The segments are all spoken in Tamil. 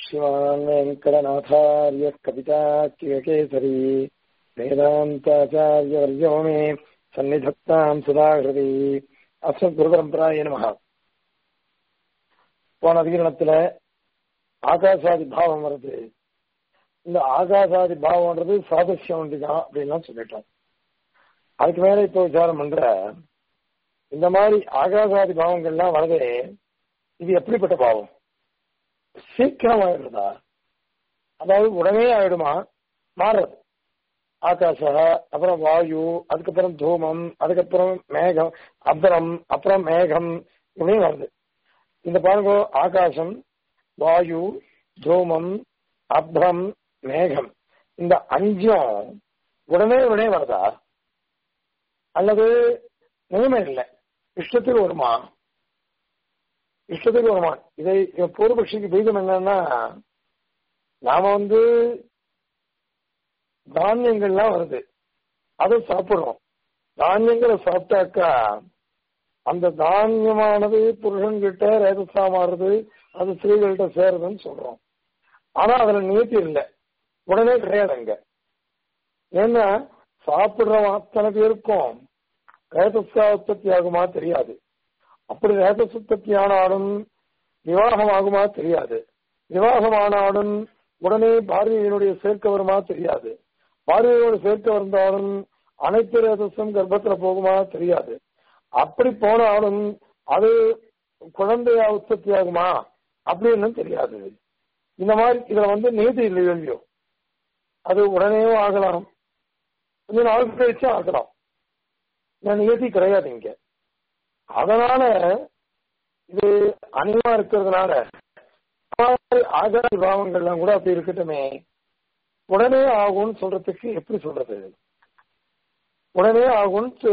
श्रीमान् वेङ्कटनाथार्य कविताकियकेसरी वेदान्ताचार्यवर्यो मे सन्निधत्ताम् सुधाकृति அஸ்மத்குருபரம்பராய நமக போன அதிகரணத்துல ஆகாசாதி பாவம் வருது இந்த ஆகாசாதி பாவம்ன்றது சாதசியம் ஒன்றுதான் அப்படின்லாம் சொல்லிட்டோம் அதுக்கு மேல இப்போ விசாரம் பண்ற இந்த மாதிரி ஆகாசாதி பாவங்கள்லாம் வரதே இது எப்படிப்பட்ட பாவம் சீக்கிரம் ஆயிடுறதா அதாவது உடனே ஆயிடுமா மாறுறது ஆகாஷ அப்புறம் வாயு அதுக்கப்புறம் தூமம் அதுக்கப்புறம் மேகம் அப்புறம் அப்புறம் மேகம் இப்படியும் வருது இந்த பாருங்க ஆகாசம் வாயு தூமம் அப்ரம் மேகம் இந்த அஞ்சும் உடனே உடனே வருதா அல்லது நிலைமை இல்லை இஷ்டத்துக்கு வருமா இஷ்டத்துக்கு வருமா இதை பூர்வபக்ஷிக்கு பீஜம் என்னன்னா நாம வந்து தானியங்கள்லாம் வருது அதை சாப்பிடுறோம் தானியங்களை சாப்பிட்டாக்கா அந்த தானியமானது புருஷன்கிட்ட ரேதசா மாறுது அது ஸ்திரீகள்கிட்ட சேருதுன்னு சொல்றோம் ஆனா அதுல நீதி இல்லை உடனே கிடையாது அங்க ஏன்னா சாப்பிடுறவன் அத்தனை பேருக்கும் ரேதசா உற்பத்தி ஆகுமா தெரியாது அப்படி ரேதஸ் உற்பத்தி ஆனாலும் விவாகம் ஆகுமா தெரியாது விவாகம் ஆனாலும் உடனே பாரதியினுடைய சேர்க்க வருமா தெரியாது பாரதியோடு சேர்க்க வந்தாலும் அனைத்து ரேதஸும் கர்ப்பத்துல போகுமா தெரியாது அப்படி போனாலும் அது குழந்தையா உற்பத்தி ஆகுமா அப்படின்னு தெரியாது இந்த மாதிரி இதுல வந்து நீதி இல்லையோ இல்லையோ அது உடனேயும் ஆகலாம் கொஞ்சம் நாள் கழிச்சு ஆகலாம் நியதி கிடையாது இங்க அதனால இது அனிமா இருக்கிறதுனால ஆகாதி பாவங்கள்லாம் கூட அப்படி இருக்கட்டுமே உடனே ஆகும்னு சொல்றதுக்கு எப்படி சொல்றது உடனே ஆகும்னு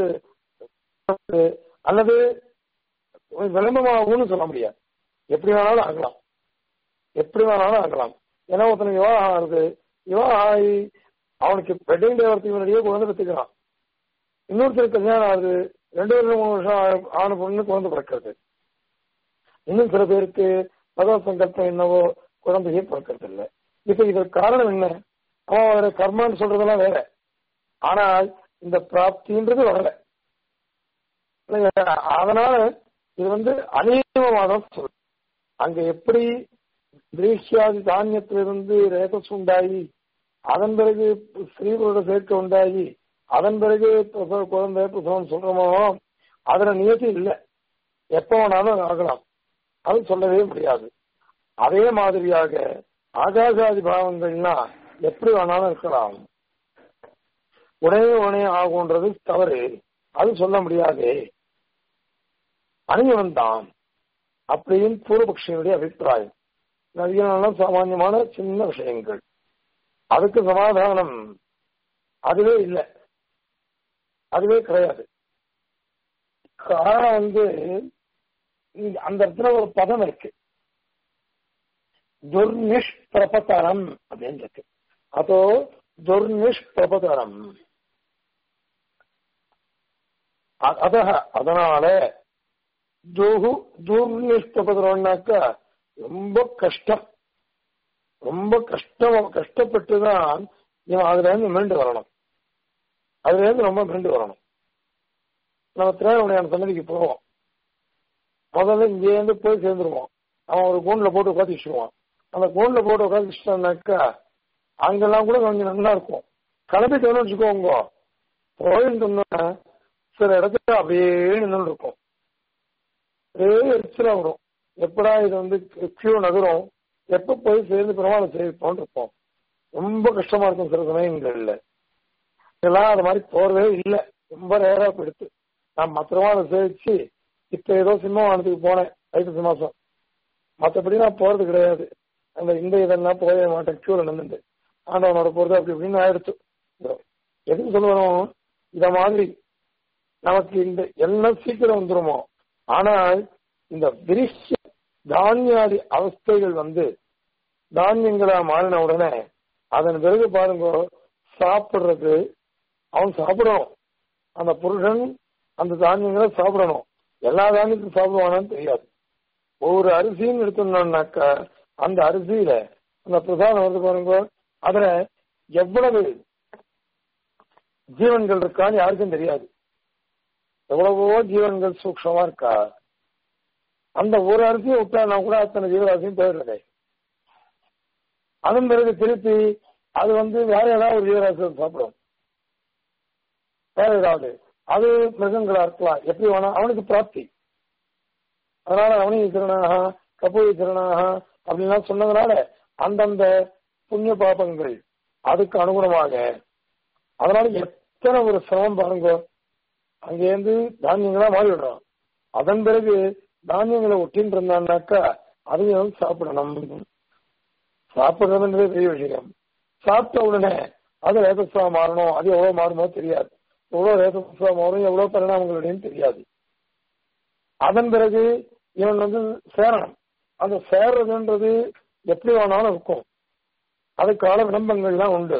அல்லது விளம்பரமாகும்னு சொல்ல முடியாது எப்படி வேணாலும் ஆகலாம் எப்படி வேணாலும் ஆகலாம் ஏன்னா ஒருத்தனுக்கு விவாகம் ஆகுது விவாகம் ஆகி அவனுக்கு வெட்டிங் டே வரத்துக்கு முன்னாடியே குழந்தை பெற்றுக்கிறான் இன்னொருத்தருக்கு கல்யாணம் ஆகுது ரெண்டு வருஷம் மூணு வருஷம் ஆன பொண்ணு குழந்தை பிறக்கிறது இன்னும் சில பேருக்கு பகவத் சங்கல்பம் என்னவோ குழந்தையே பிறக்கிறது இல்லை இப்ப இதற்கு காரணம் என்ன அவன் வேற கர்மான்னு சொல்றதெல்லாம் வேற ஆனால் இந்த பிராப்தின்றது வரல அதனால இது வந்து அநேகமான சொல் அங்க எப்படி திரேஷியாதி தானியத்திலிருந்து ரேதஸ் உண்டாகி அதன் பிறகு ஸ்ரீகளோட சேர்க்கை உண்டாகி அதன் பிறகு குழந்தை பிரசவம் சொல்றோமோ அதுல நியதி இல்லை எப்ப வேணாலும் ஆகலாம் அது சொல்லவே முடியாது அதே மாதிரியாக ஆகாசாதி பாவங்கள்னா எப்படி வேணாலும் இருக்கலாம் உடனே உடனே ஆகுன்றது தவறு அது சொல்ல முடியாது அணியவன் தான் அப்படின்னு பூர்வபக்ஷியனுடைய அபிப்பிராயம் நிறைய சாமான்யமான சின்ன விஷயங்கள் அதுக்கு சமாதானம் அதுவே இல்லை அதுவே கிடையாது காரணம் வந்து அந்த இடத்துல ஒரு பதம் இருக்கு துர்நிஷ்பிரபதரம் அப்படின்னு இருக்கு அதோ துர்நிஷ்பிரபதரம் அத அதனால துகு துர்நிஷ்பிரபதரம்னாக்கா ரொம்ப கஷ்டம் ரொம்ப கஷ்டம் கஷ்டப்பட்டுதான் இவன் அதுல இருந்து மீண்டு வரணும் அதுல இருந்து ரொம்ப மீண்டு வரணும் நம்ம திரேவனையான சன்னதிக்கு போவோம் முதல்ல இங்கேருந்து போய் சேர்ந்துருவோம் அவன் ஒரு கூண்டில் போட்டு உட்காந்து வச்சுருவான் அந்த கூண்டில் போட்டு உட்காந்து வச்சுட்டான்னாக்கா அங்கெல்லாம் கூட கொஞ்சம் நல்லா இருக்கும் கிளம்பிட்டோம்னு வச்சுக்கோங்க போயிருந்தோம்னா சில இடத்துல அப்படியே நின்று இருக்கும் ஒரே எரிச்சலா வரும் எப்படா இது வந்து கியூ நகரும் எப்ப போய் சேர்ந்து பெருமாள் சேர்ப்போம் இருப்போம் ரொம்ப கஷ்டமா இருக்கும் சில சமயங்கள்ல இதெல்லாம் அது மாதிரி போறதே இல்லை ரொம்ப ரேரா போயிடுத்து நான் மற்றமா அதை சேவிச்சு இப்ப ஏதோ சிம்மவானத்துக்கு போனேன் ஐப்பசி மாசம் மற்றபடி நான் போறது கிடையாது அந்த இந்த இதெல்லாம் போய மாட்டேன் கியூல நின்று ஆண்டவனோட போறது அப்படி இப்படின்னு ஆயிடுச்சு எதுக்கு சொல்லுவோம் இத மாதிரி நமக்கு இந்த எல்லாம் சீக்கிரம் வந்துருமோ ஆனால் இந்த விரிஷ தானியாதி அவஸ்தைகள் வந்து தானியங்களா மாறின உடனே அதன் பிறகு பாருங்க சாப்பிடுறது அவன் சாப்பிடணும் அந்த புருஷன் அந்த தானியங்களை சாப்பிடணும் எல்லா தானியத்தையும் சாப்பிடுவானான்னு தெரியாது ஒவ்வொரு அரிசியும் எடுத்தோம்னாக்கா அந்த அரிசியில அந்த பிரசாதம் வருது பாருங்க அதுல எவ்வளவு ஜீவன்கள் இருக்கான்னு யாருக்கும் தெரியாது எவ்வளவோ ஜீவன்கள் சூக்ஷமா இருக்கா அந்த ஒரு அரிசியை விட்டானா கூட அத்தனை ஜீவராசியும் போயிடுறதே அதன் பிறகு திருப்பி அது வந்து வேற ஏதாவது ஒரு ஜீவராசி சாப்பிடும் வேற ஏதாவது அது மிருகங்களா இருக்கலாம் எப்படி வேணா அவனுக்கு பிராப்தி அதனால அவனி திருநாக கபூரி திருநாக அப்படின்லாம் சொன்னதுனால அந்தந்த புண்ணிய பாபங்கள் அதுக்கு அனுகுணமாக அதனால எத்தனை ஒரு சிரமம் பாருங்க அங்கேருந்து தானியங்களா மாறிவிடுறோம் அதன் பிறகு தானியங்களை ஒட்டின்னு இருந்தான்னாக்கா அதையும் வந்து சாப்பிடணும் சாப்பிடுறதுன்றது பெரிய விஷயம் சாப்பிட்ட உடனே அது ரேதஸ்வா மாறணும் அது எவ்வளவு மாறுமோ தெரியாது எவ்வளவு ரேதஸ்வா மாறும் எவ்வளவு பரிணாமங்களுடையும் தெரியாது அதன் பிறகு இவன் வந்து சேரணும் அந்த சேர்றதுன்றது எப்படி வேணாலும் இருக்கும் அதுக்கான விளம்பங்கள்லாம் உண்டு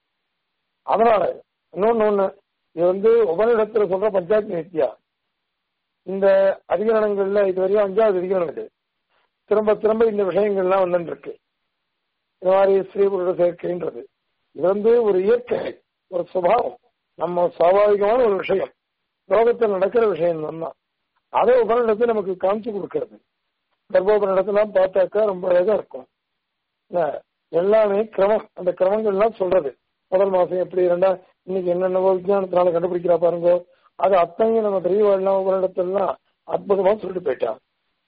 அதனால இன்னொன்னு ஒண்ணு இது வந்து உபநிடத்துல சொல்ற பஞ்சாயத்து நித்யா இந்த அதிகரணங்கள்ல இது வரையும் அஞ்சாவது அதிகரணம் இது திரும்ப திரும்ப இந்த விஷயங்கள்லாம் வந்துட்டு இருக்கு இந்த மாதிரி ஸ்ரீ புருட சேர்க்கைன்றது இது வந்து ஒரு இயற்கை ஒரு சுபாவம் நம்ம சுவாபாவிகமான ஒரு விஷயம் லோகத்தில் நடக்கிற விஷயம் தான் அதை உபநிடத்தை நமக்கு காமிச்சு கொடுக்கறது கர்ப்போபனிடத்தெல்லாம் பார்த்தாக்கா ரொம்ப அழகா இருக்கும் எல்லாமே கிரமம் அந்த கிரமங்கள்லாம் சொல்றது முதல் மாசம் எப்படி இரண்டா இன்னைக்கு என்னென்ன விஞ்ஞானத்தினால கண்டுபிடிக்கிறா பாருங்க அது அத்தனையும் நம்ம பெரியவாழ்லாம் உபரிடத்தெல்லாம் அற்புதமா சொல்லிட்டு போயிட்டான்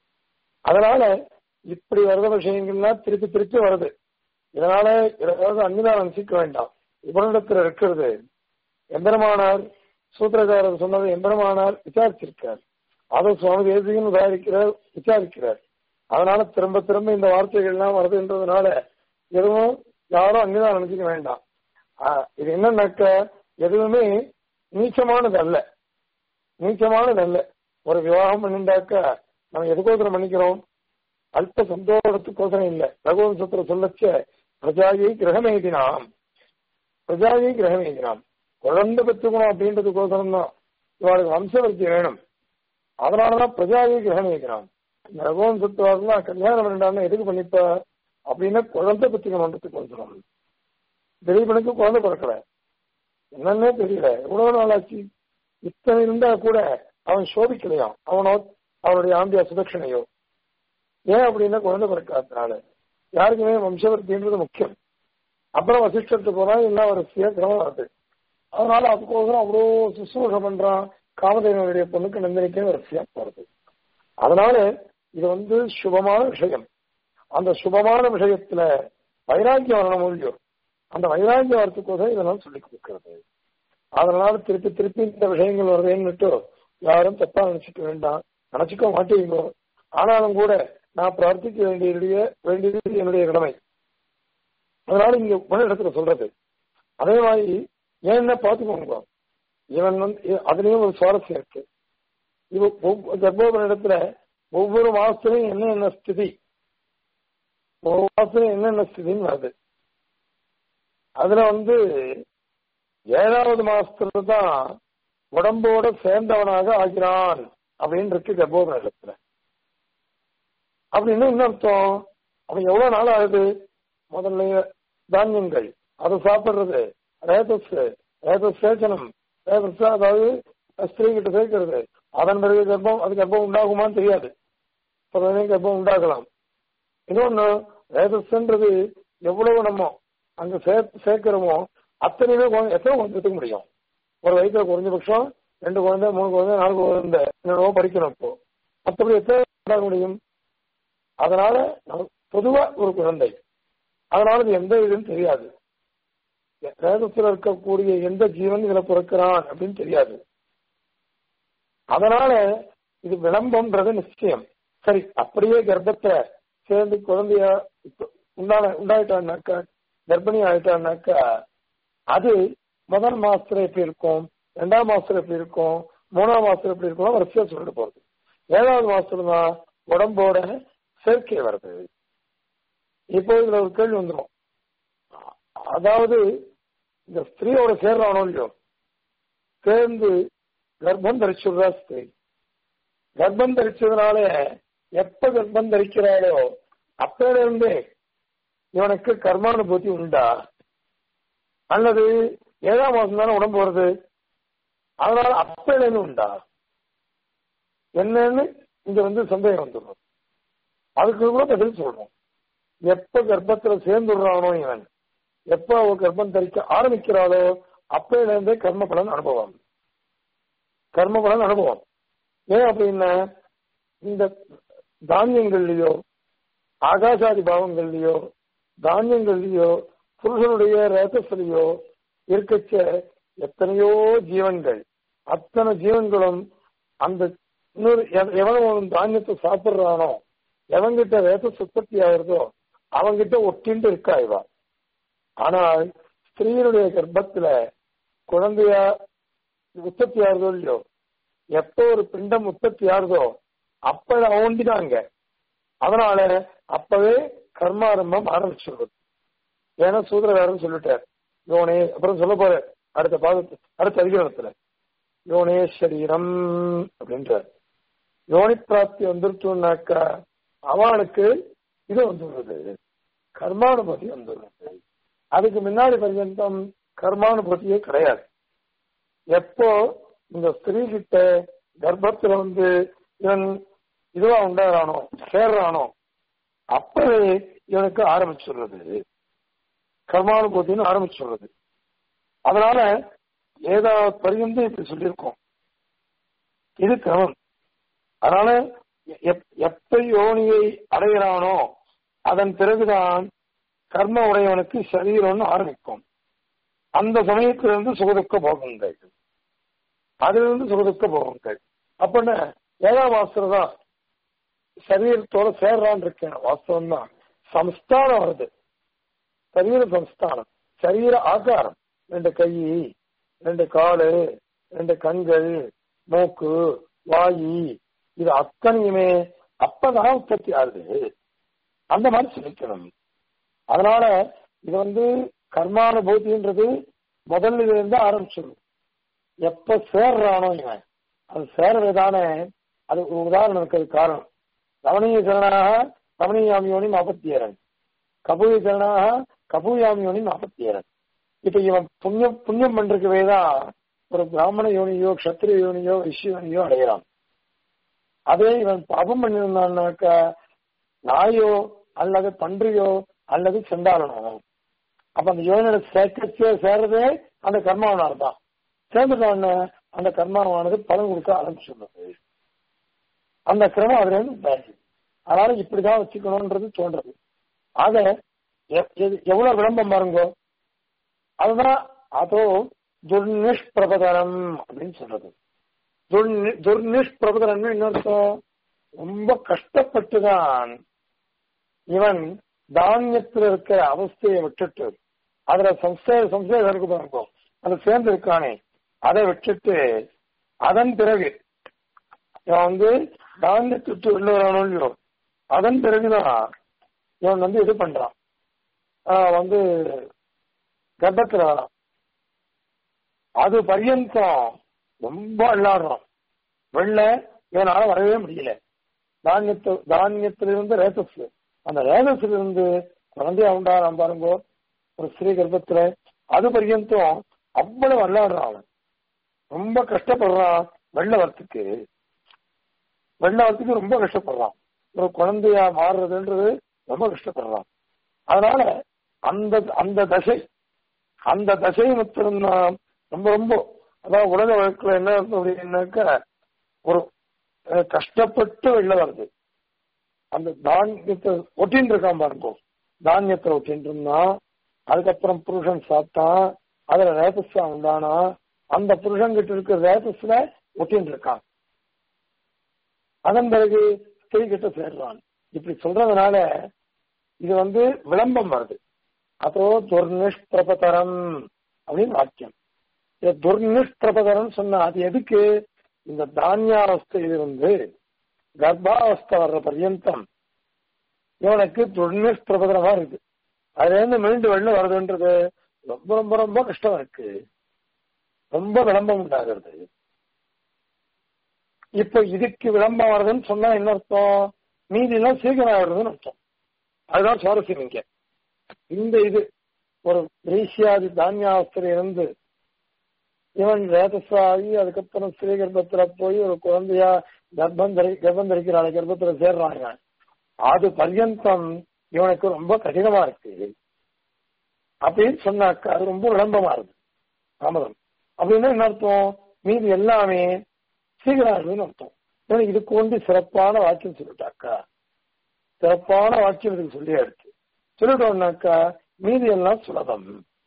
அதனால இப்படி வர்ற விஷயங்கள்லாம் திருப்பி திருப்பி வருது இதனால ஏதாவது அன்னிதான் நினைச்சிக்க வேண்டாம் இவனிடத்துல இருக்கிறது எம்பெருமானார் சூத்திரக்காரர் சொன்னது எம்பெருமானார் விசாரிச்சிருக்கார் அதை சுவாமி தேசிகன் உதாரிக்கிறார் விசாரிக்கிறார் அதனால திரும்ப திரும்ப இந்த வார்த்தைகள்லாம் வருதுன்றதுனால எதுவும் யாரும் அங்கேதான் நினைச்சுக்க வேண்டாம் இது என்னன்னாக்க எதுவுமே நீச்சமானது அல்ல நீச்சமானது அல்ல ஒரு விவாகம் பண்ணிண்டாக்க நம்ம எதுக்கோசரம் பண்ணிக்கிறோம் அல்ப சந்தோஷத்துக்கோசரம் இல்ல ரகுவம்சத்துல சொல்லச்ச பிரஜாயை கிரகமேதினாம் பிரஜாயை கிரகமேதினாம் குழந்தை பெற்றுக்கணும் அப்படின்றதுக்கோசரம் தான் இவளுக்கு வம்சவர்த்தி வேணும் அதனாலதான் பிரஜாயை கிரகமேதினாம் இந்த ரகுவம்சத்துவாருலாம் கல்யாணம் வேண்டாம்னு எதுக்கு பண்ணிப்ப அப்படின்னா குழந்தை பெற்றுக்கணுன்றதுக்கு வந்துடும் திலீபனுக்கு குழந்தை பிறக்கல என்னன்னே தெரியல எவ்வளவு நாள் ஆச்சு இத்தனை இருந்தா கூட அவன் சோபிக்கலையாம் அவனோ அவனுடைய ஆம்பியா சுதட்சணையோ ஏன் அப்படின்னா குழந்தை பிறக்காதனால யாருக்குமே வம்சவர்த்தின்றது முக்கியம் அப்புறம் வசிஷ்டத்துக்கு போனா என்ன வரிசையா கிரமம் வருது அதனால அதுக்கோசரம் அவ்வளோ சுசூஷ பண்றான் காமதேவனுடைய பொண்ணுக்கு நந்தினிக்கே வரிசையா போறது அதனால இது வந்து சுபமான விஷயம் அந்த சுபமான விஷயத்துல வைராக்கியம் வரணும் இல்லையோ அந்த வைராக்கிய வரத்துக்கோசம் இதெல்லாம் சொல்லி கொடுக்கிறது அதனால திருப்பி திருப்பி இந்த விஷயங்கள் வருதுன்னுட்டு யாரும் தப்பா நினைச்சுக்க வேண்டாம் நினைச்சுக்க மாட்டீங்க ஆனாலும் கூட நான் பிரார்த்திக்க வேண்டிய வேண்டியது என்னுடைய கடமை அதனால இங்க ஒரு இடத்துல சொல்றது அதே மாதிரி ஏன்னா பாத்துக்கோங்க இவன் வந்து அதுலயும் ஒரு சுவாரஸ்யம் இருக்கு இவ கர்ப்போபன இடத்துல ஒவ்வொரு மாசத்துலயும் என்ன என்ன ஸ்திதி ஒவ்வொரு மாசத்துலயும் என்னென்ன ஸ்திதின்னு வருது அதுல வந்து ஏழாவது மாசத்துல தான் உடம்போட சேர்ந்தவனாக ஆகிறான் அப்படின்னு இருக்கு கர்ப்போதர இடத்துல அப்படின்னு என்ன அர்த்தம் அவன் எவ்வளவு நாள் ஆகுது முதல்ல தானியங்கள் அதை சாப்பிடுறது ரேதஸ் ரேதஸ் சேச்சனம் ரேதஸ் அதாவது ஸ்திரீ கிட்ட சேர்க்கிறது அதன் பிறகு கர்ப்பம் அது கர்ப்பம் உண்டாகுமான்னு தெரியாது கர்ப்பம் உண்டாகலாம் இன்னொன்னு ரேதஸ்ன்றது எவ்வளவு நம்ம அங்க சேர்க்கிறோமோ அத்தனையுமே எத்தனை குழந்தை முடியும் ஒரு வயசுல குறைஞ்சபட்சம் ரெண்டு குழந்தை மூணு குழந்தை நாலு குழந்தை என்னென்னவோ படிக்கணும் இப்போ மற்றபடி எத்தனை உண்டாக முடியும் அதனால பொதுவா ஒரு குழந்தை அதனால இது எந்த இதுன்னு தெரியாது வேதத்தில் இருக்கக்கூடிய எந்த ஜீவன் இதுல பிறக்கிறான் அப்படின்னு தெரியாது அதனால இது விளம்பம்ன்றது நிச்சயம் சரி அப்படியே கர்ப்பத்தை சேர்ந்து குழந்தைய உண்டான உண்டாயிட்டான்னாக்கா கர்ப்பிணி ஆயிட்டான்னாக்கா அது முதல் மாசத்துல எப்படி இருக்கும் ரெண்டாம் மாசத்துல எப்படி இருக்கும் மூணாம் மாசத்துல எப்படி இருக்கும் வரிசையா சொல்லிட்டு போறது ஏழாவது மாசத்துல தான் உடம்போட சேர்க்கை வருது இப்போ இதுல ஒரு கேள்வி வந்துடும் அதாவது இந்த ஸ்திரீயோட சேர்றானோ இல்லையோ சேர்ந்து கர்ப்பம் தரிச்சுடுறா ஸ்திரீ கர்ப்பம் தரிச்சதுனால எப்ப கர்ப்பம் தரிக்கிறாளோ அப்பையில இருந்தே இவனுக்கு கர்மானுபூதி உண்டா அல்லது ஏழாம் மாசம் தானே உடம்பு வருது அதனால அப்பையிலேருந்து உண்டா என்னன்னு இங்க வந்து சந்தேகம் வந்துடும் அதுக்கு கூட பதில் சொல்றோம் எப்ப கர்ப்பத்துல சேர்ந்துடுறானோ இவன் எப்ப அவ கர்ப்பம் தரிக்க ஆரம்பிக்கிறாளோ அப்பையில இருந்தே கர்ம பலன் அனுபவம் கர்ம பலன் அனுபவம் ஏன் அப்படின்னா இந்த தானியங்கள்லயோ ஆகாசாதி பாவங்கள்லயோ தானியங்கள்லயோ புருஷனுடைய ரேதஸ்லயோ இருக்கச்ச எத்தனையோ ஜீவன்கள் அத்தனை ஜீவன்களும் அந்த இன்னொரு எவ- எவன் தானியத்தை சாப்பிடுறானோ எவன்கிட்ட ரேதஸ் உற்பத்தி ஆகுறதோ அவன்கிட்ட ஒட்டிண்டு இருக்கா இவா ஆனால் ஸ்திரீனுடைய கர்ப்பத்துல குழந்தையா உற்பத்தி ஆகுதோ இல்லையோ எப்போ ஒரு பிண்டம் உற்பத்தி ஆகுதோ அப்ப அவண்டினாங்க அதனால அப்பவே கர்மாரம்பம் ஆரம்பிச்சிருக்கும் ஏன்னா சூத்திரகாரன் சொல்லிட்டார் யோனே அப்புறம் சொல்ல போற அடுத்த பாதத்து அடுத்த அதிகாரத்துல யோனே சரீரம் அப்படின்றார் யோனி பிராப்தி வந்துருச்சுனாக்கா அவனுக்கு இது வந்துடுறது கர்மானுபூதி வந்துடுறது அதுக்கு முன்னாடி பர்யந்தம் கர்மானுபூதியே கிடையாது எப்போ இந்த ஸ்திரீ கிட்ட கர்ப்பத்துல வந்து இவன் இதுவா உண்டாகிறானோ சேர்றானோ அப்பவே இவனுக்கு ஆரம்பிச்சுடுறது கர்மானுபூத்தின்னு ஆரம்பிச்சுடுறது அதனால ஏதாவது பரியந்தம் இப்படி சொல்லியிருக்கோம் இது கிரமம் அதனால எப்- எப்ப யோனியை அடைகிறானோ அதன் பிறகுதான் கர்ம உடையவனுக்கு சரீரம்னு ஆரம்பிக்கும் அந்த சமயத்திலிருந்து சுகதுக்க போகுங்கள் அதிலிருந்து சுகதுக்க போகுங்கள் அப்படின்னா ஏழாம் வாசம் தான் சரீரத்தோட சேர்றான் இருக்கேன் வாஸ்தவம் தான் சம்ஸ்தானம் வருது சரீர சம்ஸ்தானம் சரீர ஆகாரம் ரெண்டு கை ரெண்டு காலு ரெண்டு கண்கள் மூக்கு வாயி இது அத்தனையுமே அப்பதான் உற்பத்தி ஆகுது அந்த மாதிரி சொல்லிக்கணும் அதனால இது வந்து கர்மானுபூதின்றது முதல்ல இருந்து ஆரம்பிச்சிடும் எப்ப சேர்றானோ இவன் அது சேர்றதுதானே அது ஒரு உதாரணம் இருக்கிறது காரணம் ரமணீய சரணாக ரமணீயாமியோனி நாற்பத்தியரன் கபூய சரணாக கபூயாமியோனி நாற்பத்தியரன் இப்ப இவன் புண்ணியம் புண்ணியம் பண்றதுக்கவே தான் ஒரு பிராமண யோனியோ கஷத்திரிய யோனியோ ரிஷியோனியோ அடைகிறான் அதே இவன் பாபம் பண்ணியிருந்தான்னாக்க நாயோ அல்லது பன்றியோ அல்லது செண்டாளனோ அப்ப அந்த யோனியோட சேர்க்கச்சே சேர்றதே அந்த கர்மாவனால தான் சேர்ந்துட்டான்னு அந்த கர்மாவானது பலன் கொடுக்க ஆரம்பிச்சுள்ளது அந்த கிரமம் அதுல இருந்து உண்டாச்சு. அதனால இப்படிதான் வச்சுக்கணும்ன்றது தோன்றது ஆக எ- எது- எவ்வளவு விளம்பரம் பாருங்க அதுதான் அதோ துர்நிஷ்பிரபதனம் அப்படின்னு சொல்றது துர்நி- துர்நிஷ்பிரபதனம் என்ன அர்த்தம் ரொம்ப கஷ்டப்பட்டுதான் இவன் தானியத்தில் இருக்கிற அவஸ்தையை விட்டுட்டு அதுல சம்சய சம்சயம் இருக்கு பாருங்க அது சேர்ந்து இருக்கானே அதை விட்டுட்டு அதன் பிறகு இவன் வந்து தானியத்தை விட்டு வெளில வரானோ இல்லையோ அதன் பிறகுதான் இவன் வந்து இது பண்றான் ஆஹ் வந்து கர்ப்பத்துல வரான் அது பர்யந்தம் ரொம்ப விளையாடுறான் வெள்ள இவனால வரவே முடியல தானியத்து தானியத்திலிருந்து ரேசஸ் அந்த ரேசஸ்ல இருந்து குழந்தையா உண்டாராம் பாருங்க ஒரு ஸ்ரீ கர்ப்பத்துல அது பர்யந்தம் அவ்வளவு விளையாடுறான் அவன் ரொம்ப கஷ்டப்படுறான் வெள்ள வரத்துக்கு வெள்ள வரத்துக்கு ரொம்ப கஷ்டப்படுறான் ஒரு குழந்தையா மாறுறதுன்றது ரொம்ப கஷ்டப்படுறான் அதனால அந்த அந்த தசை அந்த தசை மட்டும்தான் ரொம்ப ரொம்ப அதாவது உலக வழக்குல என்ன இருக்கும் அப்படின்னாக்க ஒரு அஹ், கஷ்டப்பட்டு வெளில வருது அந்த தானியத்தை ஒட்டின்னு இருக்கான் பாருங்க தானியத்தை ஒட்டின்னு இருந்தான் அதுக்கப்புறம் புருஷன் சாப்பிட்டான் அதுல ரேபஸா உண்டானா அந்த புருஷன் கிட்ட இருக்கிற ரேபஸ்ல ஒட்டின்னு இருக்கான் அதன் பிறகு ஸ்திரீ கிட்ட சேர்றான் இப்படி சொல்றதுனால இது வந்து விளம்பம் வருது அதோ துர்நிஷ்பிரபதரம் அப்படின்னு வாக்கியம் இது துர்நிஷ்பிரபதரம் சொன்னா அது எதுக்கு இந்த தானியாவஸ்தையிலிருந்து கர்ப்பாவஸ்தை வர்ற பர்யந்தம் இவனுக்கு துர்நிஷ்பிரபதரமா இருக்கு அதுல இருந்து மீண்டு வெளில வருதுன்றது ரொம்ப ரொம்ப ரொம்ப கஷ்டம் இருக்கு ரொம்ப விளம்பம் உண்டாகிறது இப்ப இதுக்கு விளம்பரம் வருதுன்னு சொன்னா என்ன அர்த்தம் மீதி எல்லாம் சீக்கிரம் ஆகுறதுன்னு அர்த்தம் அதுதான் சுவாரஸ்யம் இங்க இந்த இது ஒரு கிரீஷியாதி தானியாவஸ்தில இருந்து இவன் வேதசாகி அதுக்கப்புறம் ஸ்ரீ கர்ப்பத்துல போய் ஒரு குழந்தையா கர்ப்பம் தரி கர்ப்பம் தரிக்கிறாள் கர்ப்பத்துல சேர்றாங்க அது பர்யந்தம் இவனுக்கு ரொம்ப கடினமா இருக்கு அப்படின்னு சொன்னாக்கா அது ரொம்ப விளம்பமா இருக்கு தாமதம் அப்படின்னா என்ன அர்த்தம் மீதி எல்லாமே சீக்கிரம் ஆகுதுன்னு அர்த்தம் ஏன்னா இதுக்கு வந்து சிறப்பான வாக்கியம் சொல்லிட்டாக்கா சிறப்பான வாக்கியம் இதுக்கு சொல்லி எடுத்து சொல்லிட்டோம்னாக்கா மீதி எல்லாம் சுலபம்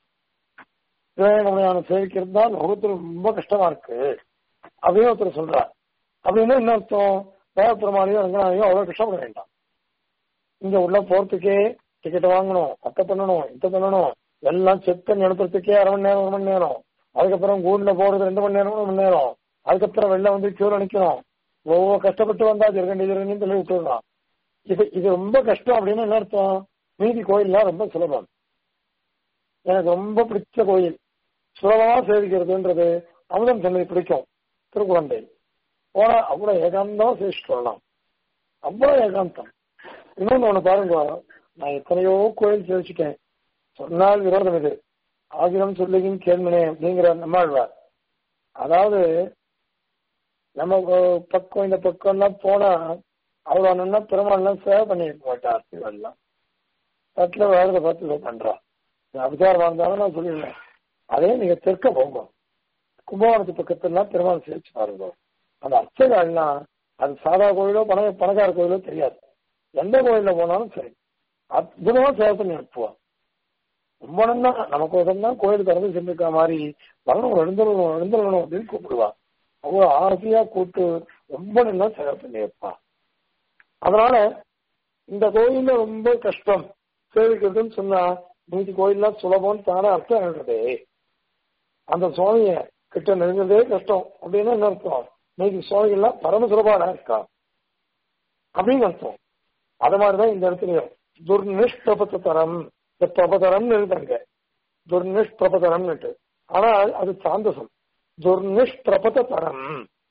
சிவகங்கையான சேவிக்கிறது தான் லோகத்துல ரொம்ப கஷ்டமா இருக்கு அப்படின்னு ஒருத்தர் சொல்றார் அப்படின்னா என்ன அர்த்தம் வேகப்பிரமாணியோ ரங்கநாதையோ அவ்வளவு கஷ்டப்பட வேண்டாம் இங்க உள்ள போறதுக்கே டிக்கெட் வாங்கணும் அத்தை பண்ணணும் இத்த பண்ணணும் எல்லாம் செக் பண்ணி அனுப்புறதுக்கே அரை மணி நேரம் ஒரு மணி நேரம் அதுக்கப்புறம் கூண்டுல போறது ரெண்டு மணி நேரம் ஒரு மணி நேரம் அதுக்கப்புறம் வெளில வந்து கியூல நிக்கணும் ஒவ்வொரு கஷ்டப்பட்டு வந்தா ஜெருகண்டி ஜெருகண்டி சொல்லி விட்டுடலாம் இது இது ரொம்ப கஷ்டம் அப்படின்னு என்ன அர்த்தம் மீதி கோயில்லாம் ரொம்ப சுலபம் எனக்கு ரொம்ப பிடிச்ச கோயில் சுலபமா சேவிக்கிறதுன்றது அமுதம் சொன்னது பிடிக்கும் திருக்குழந்தை போனா அவ்வளவு ஏகாந்தமா சேவிச்சுட்டு வரலாம் அவ்வளவு ஏகாந்தம் இன்னொன்னு ஒண்ணு பாருங்க நான் எத்தனையோ கோயில் சேவிச்சுட்டேன் சொன்னால் விரோதம் இது ஆகிரம் சொல்லுகின் கேள்வினே அப்படிங்கிற நம்மாழ்வார் அதாவது நம்ம பக்கம் இந்த பக்கம் எல்லாம் போனா அவ்வளவு ஒண்ணுன்னா பெருமாள்லாம் சேவை பண்ணிருக்க மாட்டார் இவெல்லாம் தட்டுல வேறத பார்த்து இதை பண்றான் அபிசாரமா இருந்தாலும் நான் சொல்லிடுறேன் அதே நீங்க தெற்க போங்க கும்பகோணத்து பக்கத்துல பெருமாள் சேவிச்சு பாருங்க அந்த அர்ச்சகால்னா அது சாதா கோயிலோ பண பணக்கார கோயிலோ தெரியாது எந்த கோயில்ல போனாலும் சரி அற்புதமா சேவை பண்ணி அனுப்புவான் ரொம்ப நல்லா நமக்கு உதவினா கோயில் திறந்து சென்றிருக்க மாதிரி வரணும் எழுந்தரணும் எழுந்தரணும் அப்படின்னு கூப்பிடுவான் அவ்வளவு ஆசையா கூப்பிட்டு ரொம்ப நல்லா சேவை பண்ணி வைப்பான் அதனால இந்த கோயில்ல ரொம்ப கஷ்டம் சேவிக்கிறதுன்னு சொன்னா மீதி கோயில்லாம் சுலபம்னு தானே அர்த்தம் எழுதுறதே அந்த சுவாமிய கிட்ட நெருங்குறதே கஷ்டம் அப்படின்னு என்ன அர்த்தம் மீதி சுவாமிகள்லாம் பரம சுலபானா இருக்கா அப்படின்னு அர்த்தம் அது மாதிரிதான் இந்த இடத்துலயும் துர்நிஷ்பிரபத்தரம் இந்த பிரபதரம்னு எழுதுறாங்க துர்நிஷ்பிரபதரம்னுட்டு ஆனால் அது சாந்தசம் துர்நிஷ்பிரபதரம்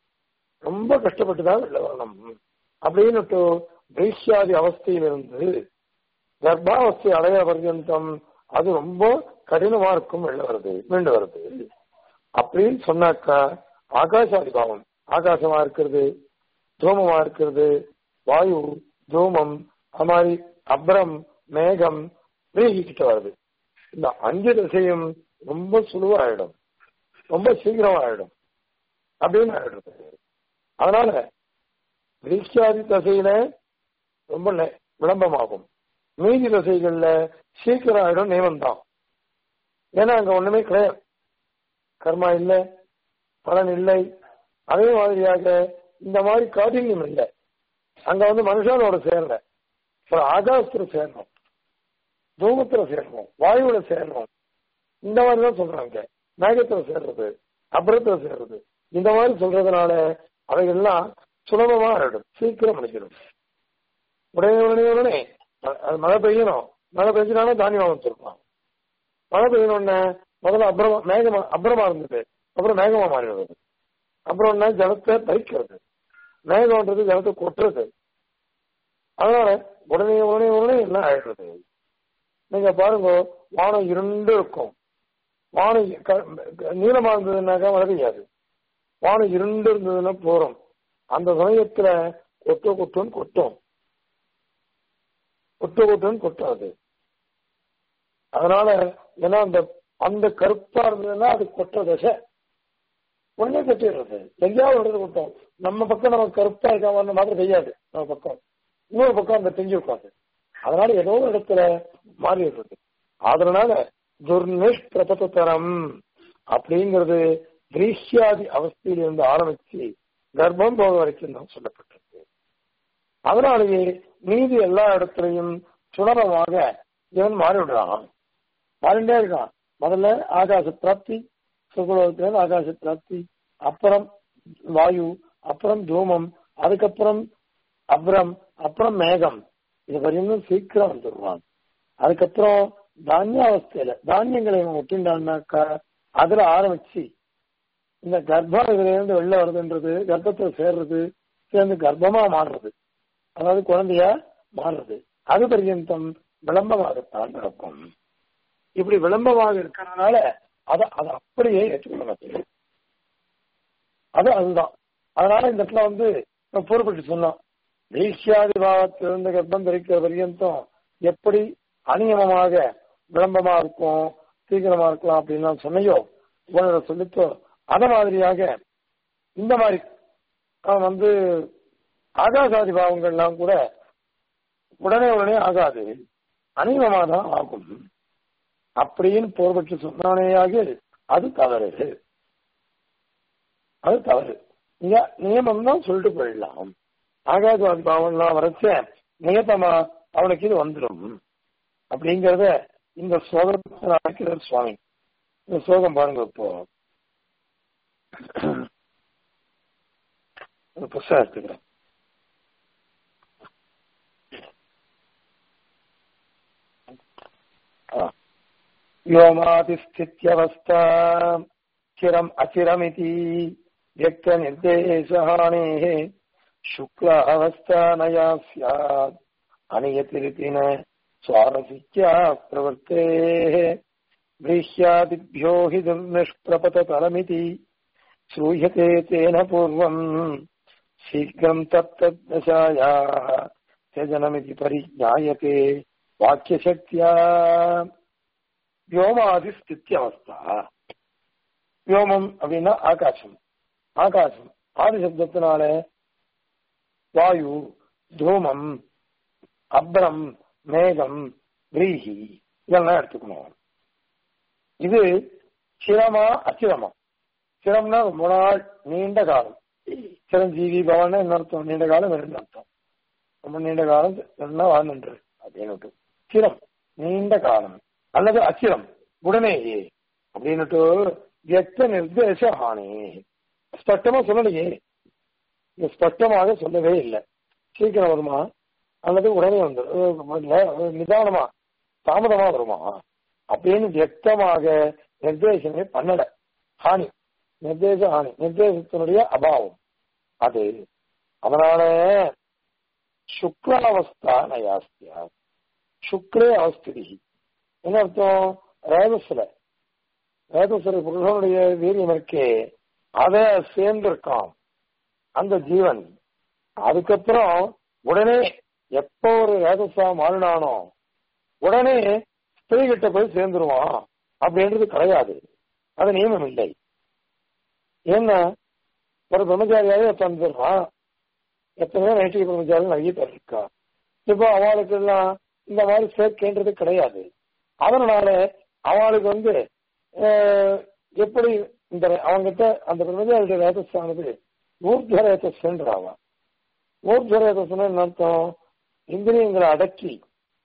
ரொம்ப கஷ்டப்பட்டுதான் வெளில வரணும் அப்படின்னுட்டு வைசியாதி அவஸ்தையிலிருந்து கர்ப்பாவஸ்தை அடைய பர்யந்தம் அது ரொம்ப கடினமா இருக்கும் வெளில வருது மீண்டு வருது அப்படின்னு சொன்னாக்கா ஆகாசாதி பாவம் ஆகாசமா இருக்கிறது தூமமா இருக்கிறது வாயு தூமம் அது மாதிரி அப்ரம் மேகம் கிட்ட வருது இந்த அஞ்சு திசையும் ரொம்ப சுழுவாயிடும் ரொம்ப சீக்கிரம் ஆயிடும் அப்படின்னு ஆயிடுறது அதனால விரிக்ஷாதி தசையில ரொம்ப விளம்பமாகும் மீதி தசைகள்ல சீக்கிரம் ஆயிடும் நியமம் தான் ஏன்னா அங்க ஒண்ணுமே கிடையாது கர்மா இல்லை பலன் இல்லை அதே மாதிரியாக இந்த மாதிரி காഠின்யம் இல்லை அங்க வந்து மனுஷனோட சேரல ஒரு ஆகாசத்துல சேரணும் தூமத்துல சேரணும் வாயுவில சேரணும் இந்த மாதிரி தான் சொல்றாங்க மேகத்துல சேர்றது அப்புறத்துல சேர்றது இந்த மாதிரி சொல்றதுனால அவைகள்லாம் சுலபமா ஆயிடும் சீக்கிரம் முடிச்சிடும் உடனே உடனே உடனே அது மழை பெய்யணும் மழை பெஞ்சினாலும் தானியம் வச்சிருப்பான் மழை பெய்யணும்னு முதல்ல அப்புறமா மேகமா அப்புறமா இருந்தது அப்புறம் மேகமா மாறிடுறது அப்புறம் என்ன ஜலத்தை பறிக்கிறது மேகம்ன்றது ஜலத்தை கொட்டுறது அதனால உடனே உடனே உடனே எல்லாம் ஆயிடுறது நீங்க பாருங்க வானம் இருண்டு இருக்கும் வானம் நீளமா இருந்ததுனாக்கா மழை பெய்யாது வானம் இருண்டு இருந்ததுன்னா போறோம் அந்த சமயத்துல கொட்ட கொட்டுன்னு கொட்டும் கொட்ட கொட்டுன்னு கொட்டாது அதனால ஏன்னா அந்த அந்த கருப்பா இருந்ததுன்னா அது கொட்ட தசை உடனே கட்டிடுறது எங்கேயாவது இடத்துல கொட்டும் நம்ம பக்கம் நம்ம கருப்பா இருக்க மாதிரி செய்யாது நம்ம பக்கம் இன்னொரு பக்கம் அந்த தெஞ்சு இருக்காது அதனால ஏதோ ஒரு இடத்துல மாறிடுறது அதனால துர்நிஷ்பிரபத்தரம் அப்படிங்கிறது கிரீஷ்யாதி அவஸ்தையிலிருந்து ஆரம்பிச்சு கர்ப்பம் போக வரைக்கும் தான் சொல்லப்பட்டிருக்கு அதனாலேயே மீதி எல்லா இடத்துலையும் சுலபமாக இவன் மாறிவிடுறான் மாறிண்டே இருக்கான் முதல்ல ஆகாச பிராப்தி சுகுலோகத்திலிருந்து ஆகாச பிராப்தி அப்புறம் வாயு அப்புறம் தூமம் அதுக்கப்புறம் அப்புறம் அப்புறம் மேகம் இது வரையும் சீக்கிரம் வந்துடுவான் அதுக்கப்புறம் தானியாவஸ்தையில தானியங்களை ஒட்டிண்டான்னாக்கா அதுல ஆரம்பிச்சு இந்த கர்ப்பம் இதுல இருந்து வெளில வருதுன்றது கர்ப்பத்துல சேர்றது சேர்ந்து கர்ப்பமா மாறுறது அதாவது குழந்தையா மாறுறது அது பர்யந்தம் விளம்பமாகத்தான் நடக்கும் இப்படி விளம்பமாக இருக்கிறதுனால அதை அதை அப்படியே ஏற்றுக்கணும் அது அதுதான் அதனால இந்த இடத்துல வந்து பொறுப்பட்டு சொன்னோம் வீழ்ச்சியாதி பாவத்திலிருந்து கர்ப்பம் தரிக்கிற பரியந்தம் எப்படி அநியமமாக விளம்பமா இருக்கும் சீக்கிரமா இருக்கலாம் அப்படின்னு சொன்னையோ உங்களை சொல்லித்தோ அத மாதிரியாக இந்த மாதிரி அவன் வந்து ஆகாசாதி பாவங்கள்லாம் கூட உடனே உடனே ஆகாது அநியமமா தான் ஆகும் அப்படின்னு போர்பட்டு சொன்னானேயாக அது தவறு அது தவறு நீங்க நியமம் தான் சொல்லிட்டு போயிடலாம் ஆகாசவாதி பாவம்லாம் வரைச்ச நியத்தமா அவனுக்கு இது வந்துடும் அப்படிங்கறத இந்த சோகத்தை அழைக்கிறார் சுவாமி இந்த சோகம் பாருங்க இப்போ புதுசா எடுத்துக்கிறேன் व्योमातिस्थित्यवस्था चिरम् अचिरमिति व्यक्तनिर्देशहाणेः शुक्लावस्था नया स्यात् अनियतिरिति न स्वारसिक्या प्रवृत्तेः व्रीह्यादिभ्यो हि दुर्निष्प्रपततलमिति श्रूयते तेन पूर्वम् शीघ्रम् तत्तद्दशायाः त्यजनमिति परिज्ञायते वाक्यशक्त्या வியோமாதி ஸ்தித்தி அவஸ்தா வியோமம் அப்படின்னா ஆகாசம் ஆகாசம் ஆதி சப்தத்தினால வாயு தூமம் அப்ரம் மேகம் விரீஹி இதெல்லாம் எடுத்துக்கணும் இது சிரமா அச்சிரமா சிரம்னா ரொம்ப நாள் நீண்ட காலம் சிரஞ்சீவி பவன் என்ன அர்த்தம் நீண்ட காலம் இருந்து அர்த்தம் ரொம்ப நீண்ட காலம் என்ன வாழ்ந்துட்டு அப்படின்னு சிரம் நீண்ட காலம் அல்லது அச்சிரம் உடனேயே அப்படின்னுட்டு வியக்த நிர்தேச ஹானி ஸ்பஷ்டமா சொல்லலையே இங்க ஸ்பஷ்டமாக சொல்லவே இல்லை சீக்கிரம் வருமா அல்லது உடனே வந்து நிதானமா தாமதமா வருமா அப்படின்னு வியக்தமாக நிர்தேசமே பண்ணல ஹானி நிர்தேச ஹானி நிர்தேசத்தினுடைய அபாவம் அது அதனால சுக்லாவஸ்தா நயாஸ்தியா சுக்ரே அவஸ்திரி என்ன அர்த்தம் ரேதஸ்ல ரேதஸ்வர புருஷனுடைய வீரியம் இருக்கே அத சேர்ந்திருக்கான் அந்த ஜீவன் அதுக்கப்புறம் உடனே எப்போ ஒரு ரேதஸா மாறினானோ உடனே ஸ்திரீ கிட்ட போய் சேர்ந்துருவான் அப்படின்றது கிடையாது அது நியமம் இல்லை ஏன்னா ஒரு பிரம்மச்சாரியாவே தந்துடுறான் எத்தனையோ நைட்டிக பிரம்மச்சாரி நிறைய பேர் இருக்கா இப்போ அவளுக்கு எல்லாம் இந்த மாதிரி சேர்க்கைன்றது கிடையாது அதனால அவளுக்கு வந்து எப்படி இந்த அவங்கிட்ட அந்த பிரம்மச்சாரியுடைய ரேதஸானது ஊர்துவ ரேதஸ்ன்றாவா ஊர்துவ ரேதஸ்னா என்ன அர்த்தம் இந்திரியங்களை அடக்கி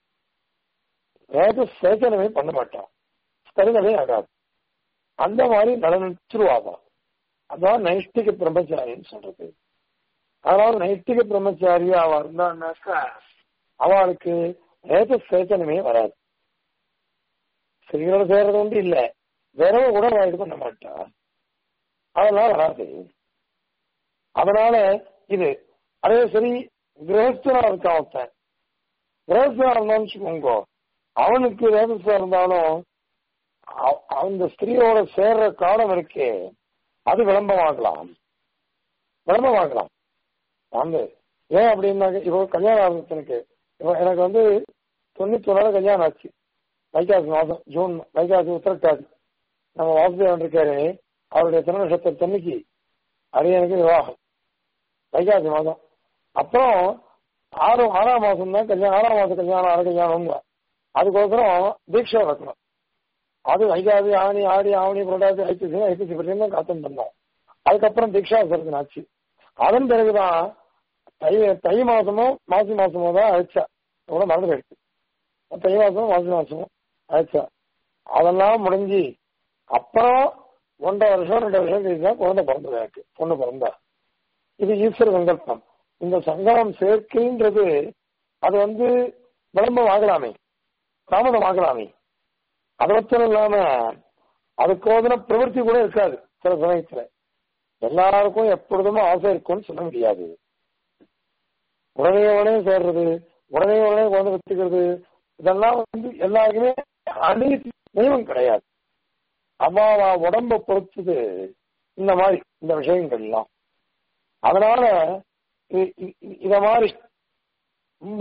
ரேத சேச்சனமே பண்ண மாட்டான் ஸ்தரிதமே ஆகாது அந்த மாதிரி நலனிச்சிருவாவா அதான் நைஷ்டிக பிரம்மச்சாரின்னு சொல்றது அதனால நைஷ்டிக பிரம்மச்சாரியா அவ இருந்தான்னாக்கா அவளுக்கு ரேத சேச்சனமே வராது ஸ்திரீகளோட சேர்றது வந்து இல்ல வேறவ கூட அவள் இது பண்ண மாட்டா அதெல்லாம் வராது அதனால இது அதே சரி கிரகஸ்தனா இருக்கான் ஒருத்தன் கிரகஸ்தனா இருந்தான்னு வச்சுக்கோங்க அவனுக்கு ரேதஸ்தா இருந்தாலும் அந்த ஸ்திரீயோட சேர்ற காலம் இருக்கே அது விளம்பமாகலாம் விளம்பமாகலாம் வந்து ஏன் அப்படின்னாக்க இப்போ கல்யாணம் ஆகுது எனக்கு வந்து தொண்ணூத்தி ஒன்னால கல்யாணம் ஆச்சு வைகாசி மாதம் ஜூன் வைகாசி உத்தரட்டாதி நம்ம வாசுதேவன் இருக்காரு அவருடைய திருநட்சத்திரத்தன்னைக்கு அரியனுக்கு விவாகம் வைகாசி மாதம் அப்புறம் ஆறு ஆறாம் மாசம் தான் கல்யாணம் ஆறாம் மாசம் கல்யாணம் ஆறு கல்யாணம் அதுக்கோசரம் தீட்சை வைக்கணும் அது வைகாசி ஆணி ஆடி ஆவணி புரட்டாசி ஐப்பசி ஐப்பசி பற்றியும் தான் காத்துட்டு இருந்தோம் அதுக்கப்புறம் தீட்சா சரத்து ஆச்சு அதன் பிறகுதான் தை தை மாசமும் மாசி மாசமும் தான் அழைச்சா கூட மறந்து போயிடுச்சு தை மாசமும் மாசி மாசமும் அழைச்சா அதெல்லாம் முடிஞ்சு அப்புறம் ஒன்றரை வருஷம் ரெண்டு வருஷம் கழிச்சு தான் குழந்தை பிறந்தது எனக்கு பொண்ணு பிறந்தா இது ஈஸ்வர சங்கல்பம் இந்த சங்கமம் சேர்க்கைன்றது அது வந்து விளம்பரம் ஆகலாமே தாமதம் ஆகலாமே அது மட்டும் இல்லாம அதுக்கோதன பிரவருத்தி கூட இருக்காது சில சமயத்துல எல்லாருக்கும் எப்பொழுதுமே ஆசை இருக்கும்னு சொல்ல முடியாது உடனே உடனே சேர்றது உடனே உடனே குழந்தை வச்சுக்கிறது இதெல்லாம் வந்து எல்லாருக்குமே அநீதி நியமம் கிடையாது அம்மாவா உடம்ப பொறுத்தது இந்த மாதிரி இந்த விஷயங்கள் எல்லாம் அதனால இ- இ- இத மாதிரி ரொம்ப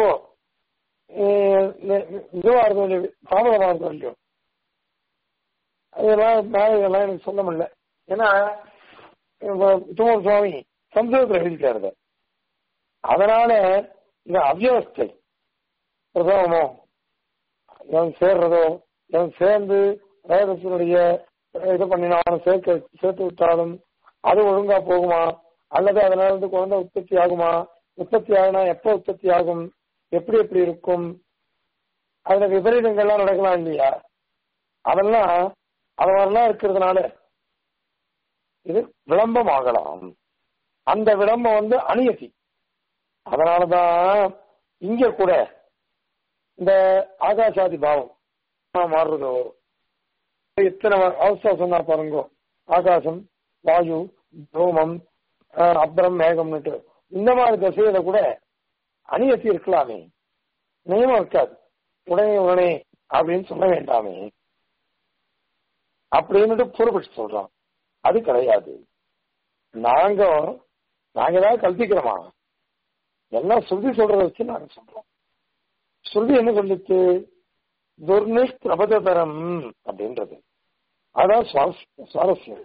அஹ், இதுவா இருக்கும் இல்லையோ, தாமதமா இருக்கும் இல்லையோ அதெல்லாம் மேல இதெல்லாம் எனக்கு சொல்ல முடியல ஏன்னா துமர் சுவாமி சம்ஸ்கிருதத்தில் எழுதிட்டாரு அதனால இது அவ்யவஸ்தை பிரசவமோ இவன் சேர்றதோ இவன் சேர்ந்து வேதத்தினுடைய இது பண்ணினாலும் சேர்க்க சேர்த்து விட்டாலும் அது ஒழுங்கா போகுமா அல்லது அதனால இருந்து குழந்தை உற்பத்தி ஆகுமா உற்பத்தி ஆகுனா எப்ப உற்பத்தி ஆகும் எப்படி எப்படி இருக்கும் அதுல விபரீதங்கள்லாம் நடக்கலாம் இல்லையா அதெல்லாம் அது மாதிரிலாம் இருக்கிறதுனால இது விளம்பம் ஆகலாம் அந்த விளம்பம் வந்து அநியதி அதனாலதான் இங்க கூட இந்த ஆகாசாதி பாவம் மாறுறதோ எத்தனை அவசர சொன்னா பாருங்க ஆகாசம் வாயு தூமம் அஹ், அப்புறம் மேகம்னுட்டு இந்த மாதிரி திசையில கூட அணியத்தி இருக்கலாமே நியமம் இருக்காது உடனே உடனே அப்படின்னு சொல்ல வேண்டாமே அப்படின்னு பொறுப்பிட்டு சொல்றான் அது கிடையாது நாங்க நாங்க ஏதாவது கல்பிக்கிறோமா எல்லாம் ஸ்ருதி சொல்றத வச்சு நாங்க சொல்றோம் ஸ்ருதி என்ன சொல்லிச்சு துர்னிஷ் பிரபததரம் அப்படின்றது அதான் சுவாரஸ்- சுவாரஸ்யம்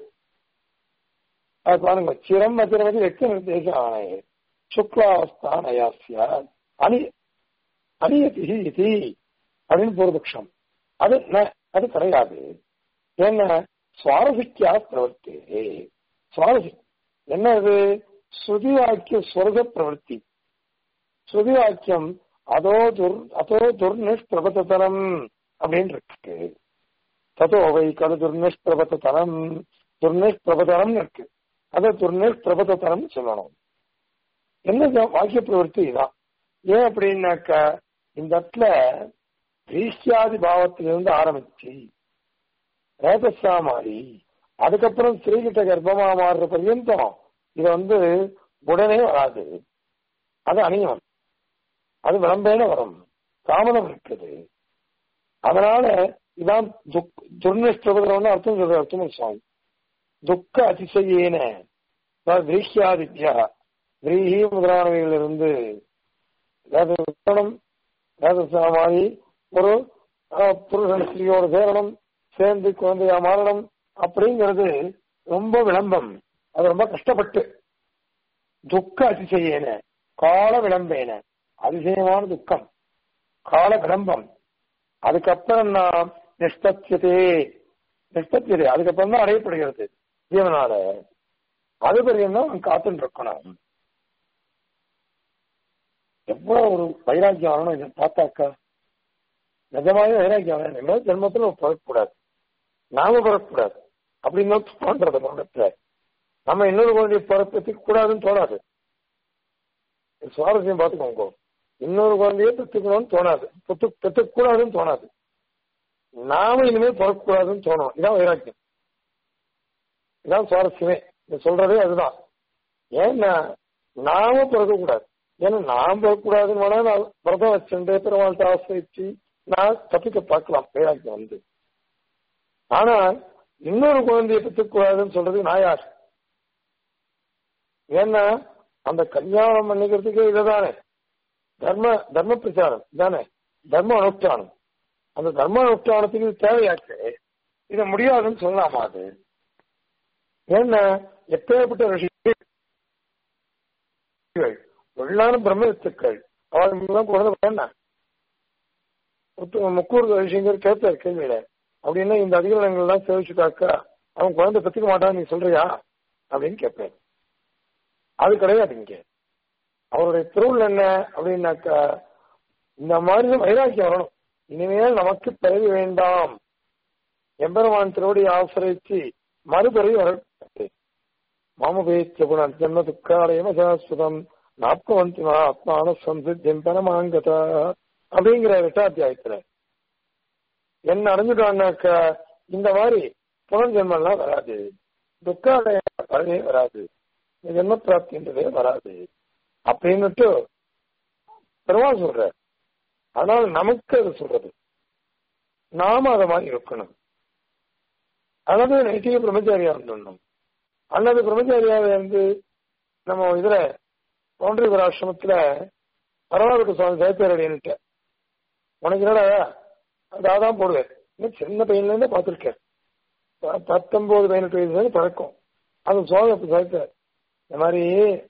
அது பாருங்க சிரம் அதிரவதி வெக்க நிர்தேச ஆணைய சுக்லாவஸ்தா நயாசியா அணி அணியதி இது அப்படின்னு பூர்வபக்ஷம் அது ந- அது கிடையாது என்ன சுவாரசிக்கா பிரவர்த்தி சுவாரசி என்ன இது ஸ்ருதி வாக்கிய ஸ்வர்க பிரவர்த்தி ஸ்ருதி வாக்கியம் அதோ துர் அதோ துர்நிஷ்பிரபத்தனம் அப்படின்னு இருக்கு ததோ வை கடு துர்நிஷ்பிரபத்தனம் துர்நிஷ்பிரபத்தனம் இருக்கு அதை துர்நிஷ்பிரபத்தனம் சொல்லணும் என்ன இது வாக்கிய பிரவர்த்தி இதான் ஏன் அப்படின்னாக்கா இந்த இடத்துல கிரீஷ்யாதி பாவத்திலிருந்து ஆரம்பிச்சு ரேதஸா மாறி அதுக்கப்புறம் ஸ்ரீகிட்ட கர்ப்பமா மாறுற பர்யந்தம் இது வந்து உடனே வராது அது அணியம் அது விளம்பேன வரும் தாமதம் இருக்குது அதனால இதான் துக் துர்நிஷ்டபதிரம்னு அர்த்தம் சொல்ற அர்த்தம் சுவாமி துக்க அதிசயேன விரீஹியாதித்யா விரீஹி முதலானவைகளிலிருந்து வேதம் வேதசாமாரி ஒரு அஹ், புருஷன் ஸ்திரீயோட சேரணும் சேர்ந்து குழந்தையா மாறணும் அப்படிங்கிறது ரொம்ப விளம்பம் அது ரொம்ப கஷ்டப்பட்டு துக்க அதிசயேன கால விளம்பேன அதிசயமான துக்கம் கால விளம்பம் அதுக்கப்புறம் நான் நிஷ்பத்தியதே நிஷ்பத்தியதே அதுக்கப்புறம் தான் அடையப்படுகிறது ஜீவனால அது பெரியம் தான் காத்துட்டு இருக்கணும் எவ்வளவு ஒரு வைராக்கியம் வரணும் இதை பார்த்தாக்கா நிஜமாவே வைராக்கியம் வரணும் இன்னொரு ஜென்மத்துல பிறக்கக்கூடாது நாம பிறக்கக்கூடாது அப்படின்னு தோன்றது மரணத்துல நம்ம இன்னொரு குழந்தைய பிறப்பத்துக்கு கூடாதுன்னு தோணாது சுவாரஸ்யம் பார்த்துக்கோங்க இன்னொரு குழந்தைய பெற்றுக்கணும்னு தோணாது பெற்று பெற்றுக்க கூடாதுன்னு தோணாது நாம இனிமேல் பிறக்கக்கூடாதுன்னு தோணும் இதான் வைராக்கியம் இதான் சுவாரஸ்யமே இது சொல்றதே அதுதான் ஏன்னா நாம பிறக்கக்கூடாது ஏன்னா நாம் பிறக்கக்கூடாதுன்னு வேணா நான் விரதம் வச்சுட்டு பெருமாள்கிட்ட ஆசிரிச்சு நான் தப்பிக்க பார்க்கலாம் வைராக்கியம் வந்து ஆனா இன்னொரு குழந்தைய பெற்றுக்கூடாதுன்னு சொல்றது நான் யார் ஏன்னா அந்த கல்யாணம் பண்ணிக்கிறதுக்கே இதுதானே தர்ம தர்ம பிரச்சாரம் தானே தர்ம அனுஷ்டானம் அந்த தர்ம அனுஷ்டானத்துக்கு இது தேவையாச்சு இது முடியாதுன்னு சொல்லலாமா அது ஏன்னா எப்பேற்பட்ட ரிஷிகள் உள்ளான பிரம்மத்துக்கள் அவர்கள் குழந்தை வேண்டாம் முக்கூர் ரிஷிங்கர் கேட்டார் கேள்வியில அப்படின்னா இந்த அதிகாரங்கள்லாம் சேவிச்சுட்டாக்கா அவன் குழந்தை பெற்றுக்க மாட்டான்னு நீ சொல்றியா அப்படின்னு கேட்பேன் அது கிடையாது இங்க அவருடைய திருவுள் என்ன அப்படின்னாக்கா இந்த மாதிரி வைராக்கியம் வரணும் இனிமேல் நமக்கு பிறகு வேண்டாம் எம்பெருமான் திருவடி ஆசிரிச்சு மறுபிறவி வர மாமபேத்திய குண ஜன்ம துக்காலயம சாஸ்வதம் நாற்பவந்தி ஆத்மான சம்சித்தியம் பரமாங்கத அப்படிங்கிற எட்டாத்தியாயத்துல என்ன அடைஞ்சிட்டான்னாக்கா இந்த மாதிரி புனர்ஜென்மெல்லாம் வராது துக்காலய வரவே வராது ஜென்ம பிராப்தின்றதே வராது அப்படின்னுட்டு பெருமாள் சொல்ற அதனால நமக்கு அது சொல்றது நாம அதை மாதிரி இருக்கணும் அல்லது நைட்டிக பிரம்மச்சாரியா இருந்துடணும் அல்லது பிரம்மச்சாரியாவை இருந்து நம்ம இதுல பவுண்டரி ஆசிரமத்துல பரவாயில்ல சுவாமி ஜெயப்பேரடின்ட்டு உனக்கு என்னடா அதான் போடுவேன் இன்னும் சின்ன பையன்ல இருந்தே பார்த்துருக்கேன் பத்தொன்பது பதினெட்டு வயசுல பழக்கம் அது சுவாமி அப்படி சேர்த்தார் இந்த மாதிரி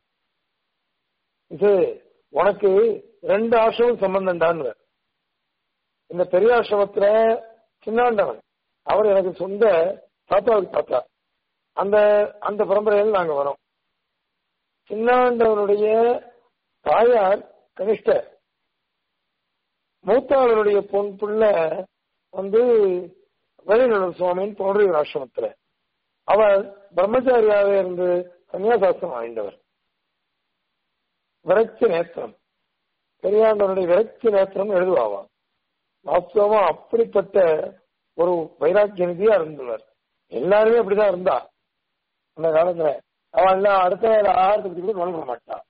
இது உனக்கு ரெண்டு ஆசிரமம் சம்பந்தம்டான்னு இந்த பெரிய ஆசிரமத்துல சின்னாண்டவன் அவர் எனக்கு சொந்த தாத்தாவுக்கு தாத்தா அந்த அந்த பரம்பரையில் நாங்க வரோம் சின்னாண்டவனுடைய தாயார் கனிஷ்ட மூத்தாளருடைய பொன் புள்ள வந்து வெளிநடர் சுவாமியின் போன்ற ஆசிரமத்துல அவர் பிரம்மச்சாரியாக இருந்து சன்னியாசாஸ்திரம் வாய்ந்தவர் விரக்தி நேத்திரம் பெரியாண்டவனுடைய விரக்தி நேத்திரம் எழுதுவாவான் வாஸ்தவமா அப்படிப்பட்ட ஒரு வைராக்கிய நிதியா இருந்தவர் எல்லாருமே அப்படிதான் இருந்தா அந்த காலத்துல அவன் எல்லாம் அடுத்த ஆயிரத்தி கூட நுழைக்க மாட்டான்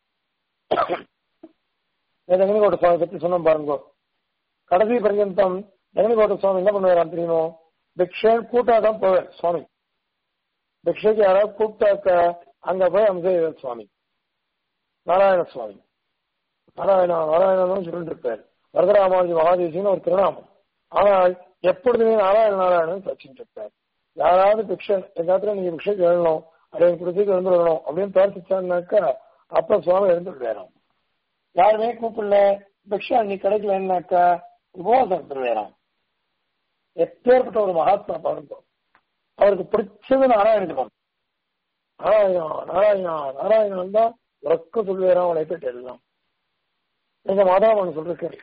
ஜெகனிகோட்ட சுவாமி பத்தி சொன்னோம் பாருங்க கடைசி பர்யந்தம் ஜெகனிகோட்ட சுவாமி என்ன பண்ணுவாராம் தெரியுமோ பிக்ஷன் கூட்டா தான் போவார் சுவாமி பிக்ஷைக்கு யாராவது கூப்பிட்டாக்க அங்க போய் அம்ச சுவாமி நாராயண சுவாமி நாராயணா நாராயணன் சொல்லிட்டு இருப்பார் வரதராமாஜி மகாதேசின்னு ஒரு திருநாமம் ஆனால் எப்பொழுதுமே நாராயண நாராயணன் வச்சுட்டு இருப்பார் யாராவது பிக்ஷன் எங்காத்துல நீங்க பிக்ஷைக்கு எழுதணும் அதை கொடுத்துக்கு எழுந்துடணும் அப்படின்னு பிரார்த்திச்சான்னாக்கா அப்ப சுவாமி எழுந்துடுவேறாம் யாருமே கூப்பிடல பிக்ஷா நீ கிடைக்கலன்னாக்கா உபவாசம் வேறாம் எப்பேற்பட்ட ஒரு மகாத்மா பாருங்க அவருக்கு பிடிச்சது நாராயணன் நாராயணா நாராயணா நாராயணன் தான் உறக்க சொல்லுவேறான் அவளை போயிட்டு எல்லாம் எங்க மாதாவன் சொல்லிருக்காரு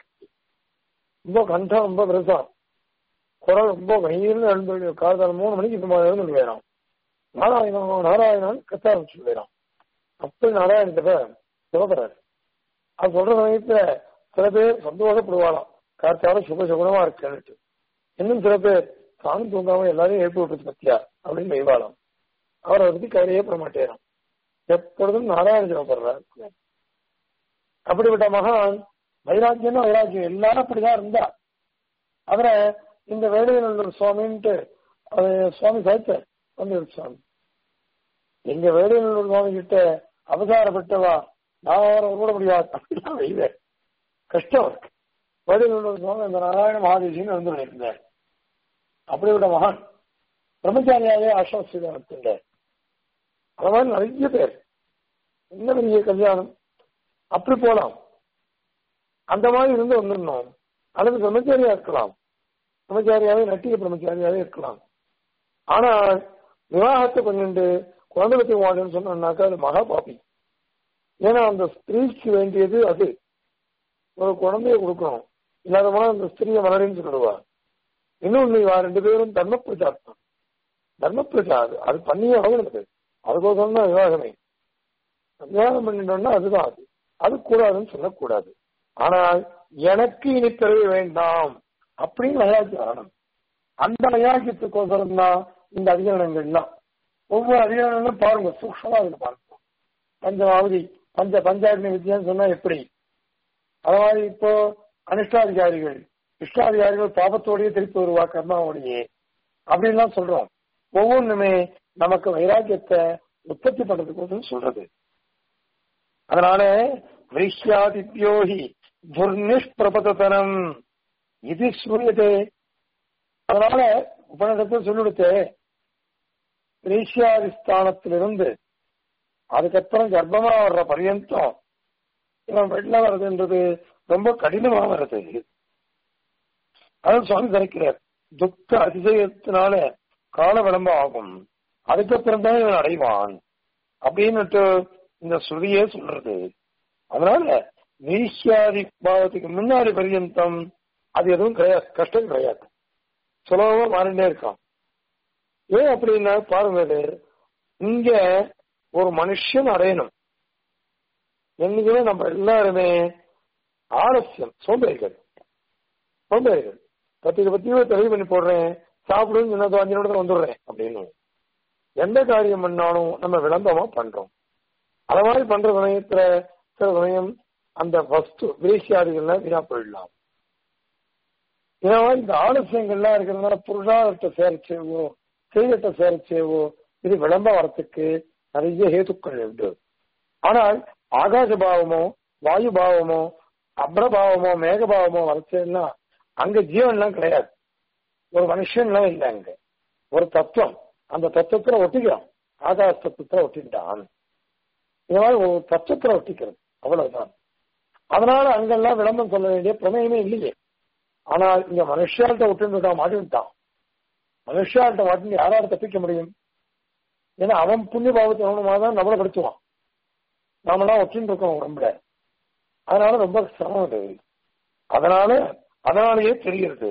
ரொம்ப கண்டம் ரொம்ப பெருசா குரல் ரொம்ப வயிறுன்னு எழுந்து காலத்தால் மூணு மணிக்கு இந்த மாதிரி எழுந்து வேறாம் நாராயணா நாராயணன் கத்த ஆரம்பிச்சு வேறாம் அப்படி நாராயணத்தை சிவபுறாரு அது சொல்ற சமயத்துல சில பேர் சந்தோஷப்படுவாளாம் காத்தால சுக சுகுணமா இருக்குன்னுட்டு இன்னும் சில பேர் தானும் தூங்காம எல்லாரையும் எழுப்பி விட்டுச்சு பத்தியா அப்படின்னு வைவாளாம் அவரை பத்தி கவலையே பண்ண மாட்டேறான் எப்பொழுதும் நாராயண சிவப்படுறார் அப்படிப்பட்ட மகான் வைராக்கியம் வைராக்கியம் எல்லாரும் அப்படிதான் இருந்தா அவரை இந்த வேலையில் சுவாமின்ட்டு சுவாமி சாய்த்தார் வந்து சுவாமி எங்க வேலையில் சுவாமி கிட்ட அவசாரப்பட்டவா நான் அவரை கூட முடியாது அப்படிலாம் வைவேன் கஷ்டம் இருக்கு வேலையில் சுவாமி அந்த நாராயண மகாதேசின்னு வந்து இருந்தார் அப்படிப்பட்ட மகான் பிரம்மச்சாரியாவே ஆசிரமம் நடத்தினார் அது மாதிரி நிறைய பேர் என்ன பெரிய கல்யாணம் அப்படி போலாம் அந்த மாதிரி இருந்து வந்துடணும் அல்லது பிரம்மச்சாரியா இருக்கலாம் பிரம்மச்சாரியாவே நட்டிக பிரம்மச்சாரியாவே இருக்கலாம் ஆனா விவாகத்தை பண்ணிட்டு குழந்தை பத்தி வாழ்ன்னு சொன்னாக்கா அது மகா பாப்பி ஏன்னா அந்த ஸ்திரீக்கு வேண்டியது அது ஒரு குழந்தைய கொடுக்கணும் இல்லாத போனா அந்த ஸ்திரீயை வளரின்னு சொல்லிடுவா இன்னொன்னு இவா ரெண்டு பேரும் தர்ம பிரச்சாரம் தர்ம பிரச்சாரம் அது பண்ணியே ஆகணுது அதுக்கோசரம் தான் விவாகமே விவாகம் பண்ணிட்டோம்னா அதுதான் அது அது கூடாதுன்னு சொல்லக்கூடாது ஆனால் எனக்கு இனி தெரிய வேண்டாம் அப்படின்னு வைராக்கியம் வரணும் அந்த வைராக்கியத்துக்கோசரம் தான் இந்த அதிகரணங்கள்லாம் ஒவ்வொரு அதிகரணங்களும் பாருங்க சூக்ஷமா அதுல பாருங்க பஞ்சமாவதி பஞ்ச பஞ்சாக்னி வித்தியான்னு சொன்னா எப்படி அது மாதிரி இப்போ அனிஷ்டாதிகாரிகள் இஷ்டாதிகாரிகள் பாபத்தோடயே திருப்பி வருவா கர்மாவோடையே அப்படின்லாம் சொல்றோம் ஒவ்வொன்றுமே நமக்கு வைராக்கியத்தை உற்பத்தி பண்றதுக்கு சொல்றது அதனால வைஷ்யாதித்யோஹி துர்நிஷ்பிரபதனம் இது சூரியதே அதனால உபநிடத்தை சொல்லிடுத்து ஸ்தானத்திலிருந்து அதுக்கப்புறம் கர்ப்பமா வர்ற பர்யந்தம் இவன் வெளில வர்றதுன்றது ரொம்ப கடினமா வருது அதான் சுவாமி கிடைக்கிறார் துக்க அதிசயத்தினால கால விளம்பம் ஆகும் அதுக்கப்புறம் தான் இவன் அடைவான் அப்படின்னுட்டு இந்த ஸ்ருதியே சொல்றது அதனால வீசியாதி பாவத்துக்கு முன்னாடி பர்யந்தம் அது எதுவும் கிடையாது கஷ்டம் கிடையாது சுலபமா மாறிட்டே இருக்கான் ஏன் அப்படின்னா பாருங்க இங்க ஒரு மனுஷன் அடையணும் என்னைக்குமே நம்ம எல்லாருமே ஆலசியம் சோம்பேறிகள் சோம்பேறிகள் பத்துக்கு பத்தியோ தெளிவு பண்ணி போடுறேன் சாப்பிடுன்னு சொன்னது அஞ்சு நிமிடத்துல வந்துடுறேன் அப்படின்னு எந்த காரியம் பண்ணாலும் நம்ம விளம்பரமா பண்றோம் அது மாதிரி பண்ற சமயத்துல சில சமயம் அந்த வஸ்து விரேசியாதிகள்லாம் வீணா போயிடலாம் இந்த மாதிரி இந்த ஆலசியங்கள்லாம் இருக்கிறதுனால புருஷார்த்த சேரச்சேவோ செய்தட்ட சேரச்சேவோ இது விளம்ப வரத்துக்கு நிறைய ஹேத்துக்கள் உண்டு ஆனால் ஆகாச பாவமோ வாயு பாவமோ அப்ரபாவமோ மேகபாவமோ வரச்சேன்னா அங்க ஜீவன்லாம் கிடையாது ஒரு மனுஷன்லாம் இல்லை அங்க ஒரு தத்துவம் அந்த தத்துவத்துல ஒட்டிக்கிறான் ஆகாச தத்துவத்துல ஒட்டிட்டான் இந்த மாதிரி ஒரு தத்துவத்துல ஒட்டிக்கிறது அவ்வளவுதான் அதனால அங்கெல்லாம் விளம்பரம் சொல்ல வேண்டிய பிரமேயமே இல்லையே ஆனால் இங்க மனுஷால்கிட்ட விட்டுட்டா மாட்டிவிட்டான் மனுஷால்கிட்ட மாட்டி யாரால தப்பிக்க முடியும் ஏன்னா அவன் புண்ணிய பாவத்தை அவனுமா தான் நம்மளை படுத்துவான் நாமெல்லாம் ஒற்றின்னு இருக்கோம் உடம்புல அதனால ரொம்ப சிரமம் அது அதனால அதனாலேயே தெரிகிறது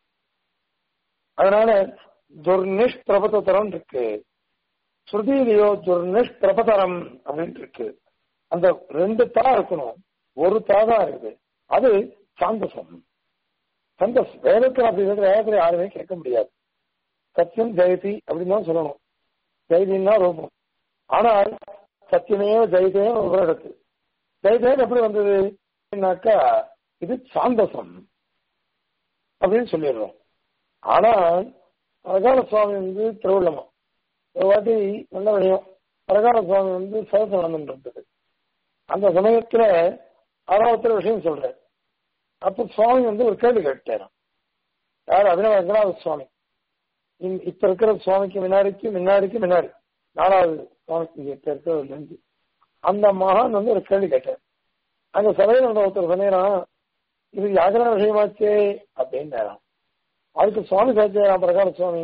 அதனால துர்நிஷ்பிரபதரம் இருக்கு ஸ்ருதியிலேயோ துர்நிஷ்பிரபதரம் அப்படின்னு இருக்கு அந்த ரெண்டு தா இருக்கணும் ஒரு தா தான் இருக்குது அது சாந்தசம் சந்தஸ் வேதத்தில் அப்படி இருக்கிற வேதத்தில் யாருமே கேட்க முடியாது சத்தியம் ஜெயதி அப்படின்னு தான் சொல்லணும் ஜெயதின்னா ரூபம் ஆனால் சத்தியமேவ ஜெயதே ஒரு இடத்து ஜெயதேன் எப்படி வந்தது அப்படின்னாக்கா இது சாந்தசம் அப்படின்னு சொல்லிடுறோம் ஆனால் பிரகார சுவாமி வந்து திருவள்ளமா ஒரு வாட்டி நல்ல விஷயம் பிரகார சுவாமி வந்து சதசம் நடந்துட்டு அந்த சமயத்துல ஆறாவத்துல விஷயம் சொல்றேன் அப்ப சுவாமி வந்து ஒரு கேள்வி கேட்டாராம் யார் அபினவ ரங்கநாத சுவாமி இப்ப இருக்கிற சுவாமிக்கு முன்னாடிக்கு முன்னாடிக்கு முன்னாடி நாலாவது சுவாமிக்கு இப்ப இருக்கிறது அந்த மகான் வந்து ஒரு கேள்வி கேட்டார் அங்க சபையில் இருந்த ஒருத்தர் சொன்னேன் இது யாகர விஷயமாச்சே அப்படின்னாராம் அதுக்கு சுவாமி சாச்சியாராம் பிரகார சுவாமி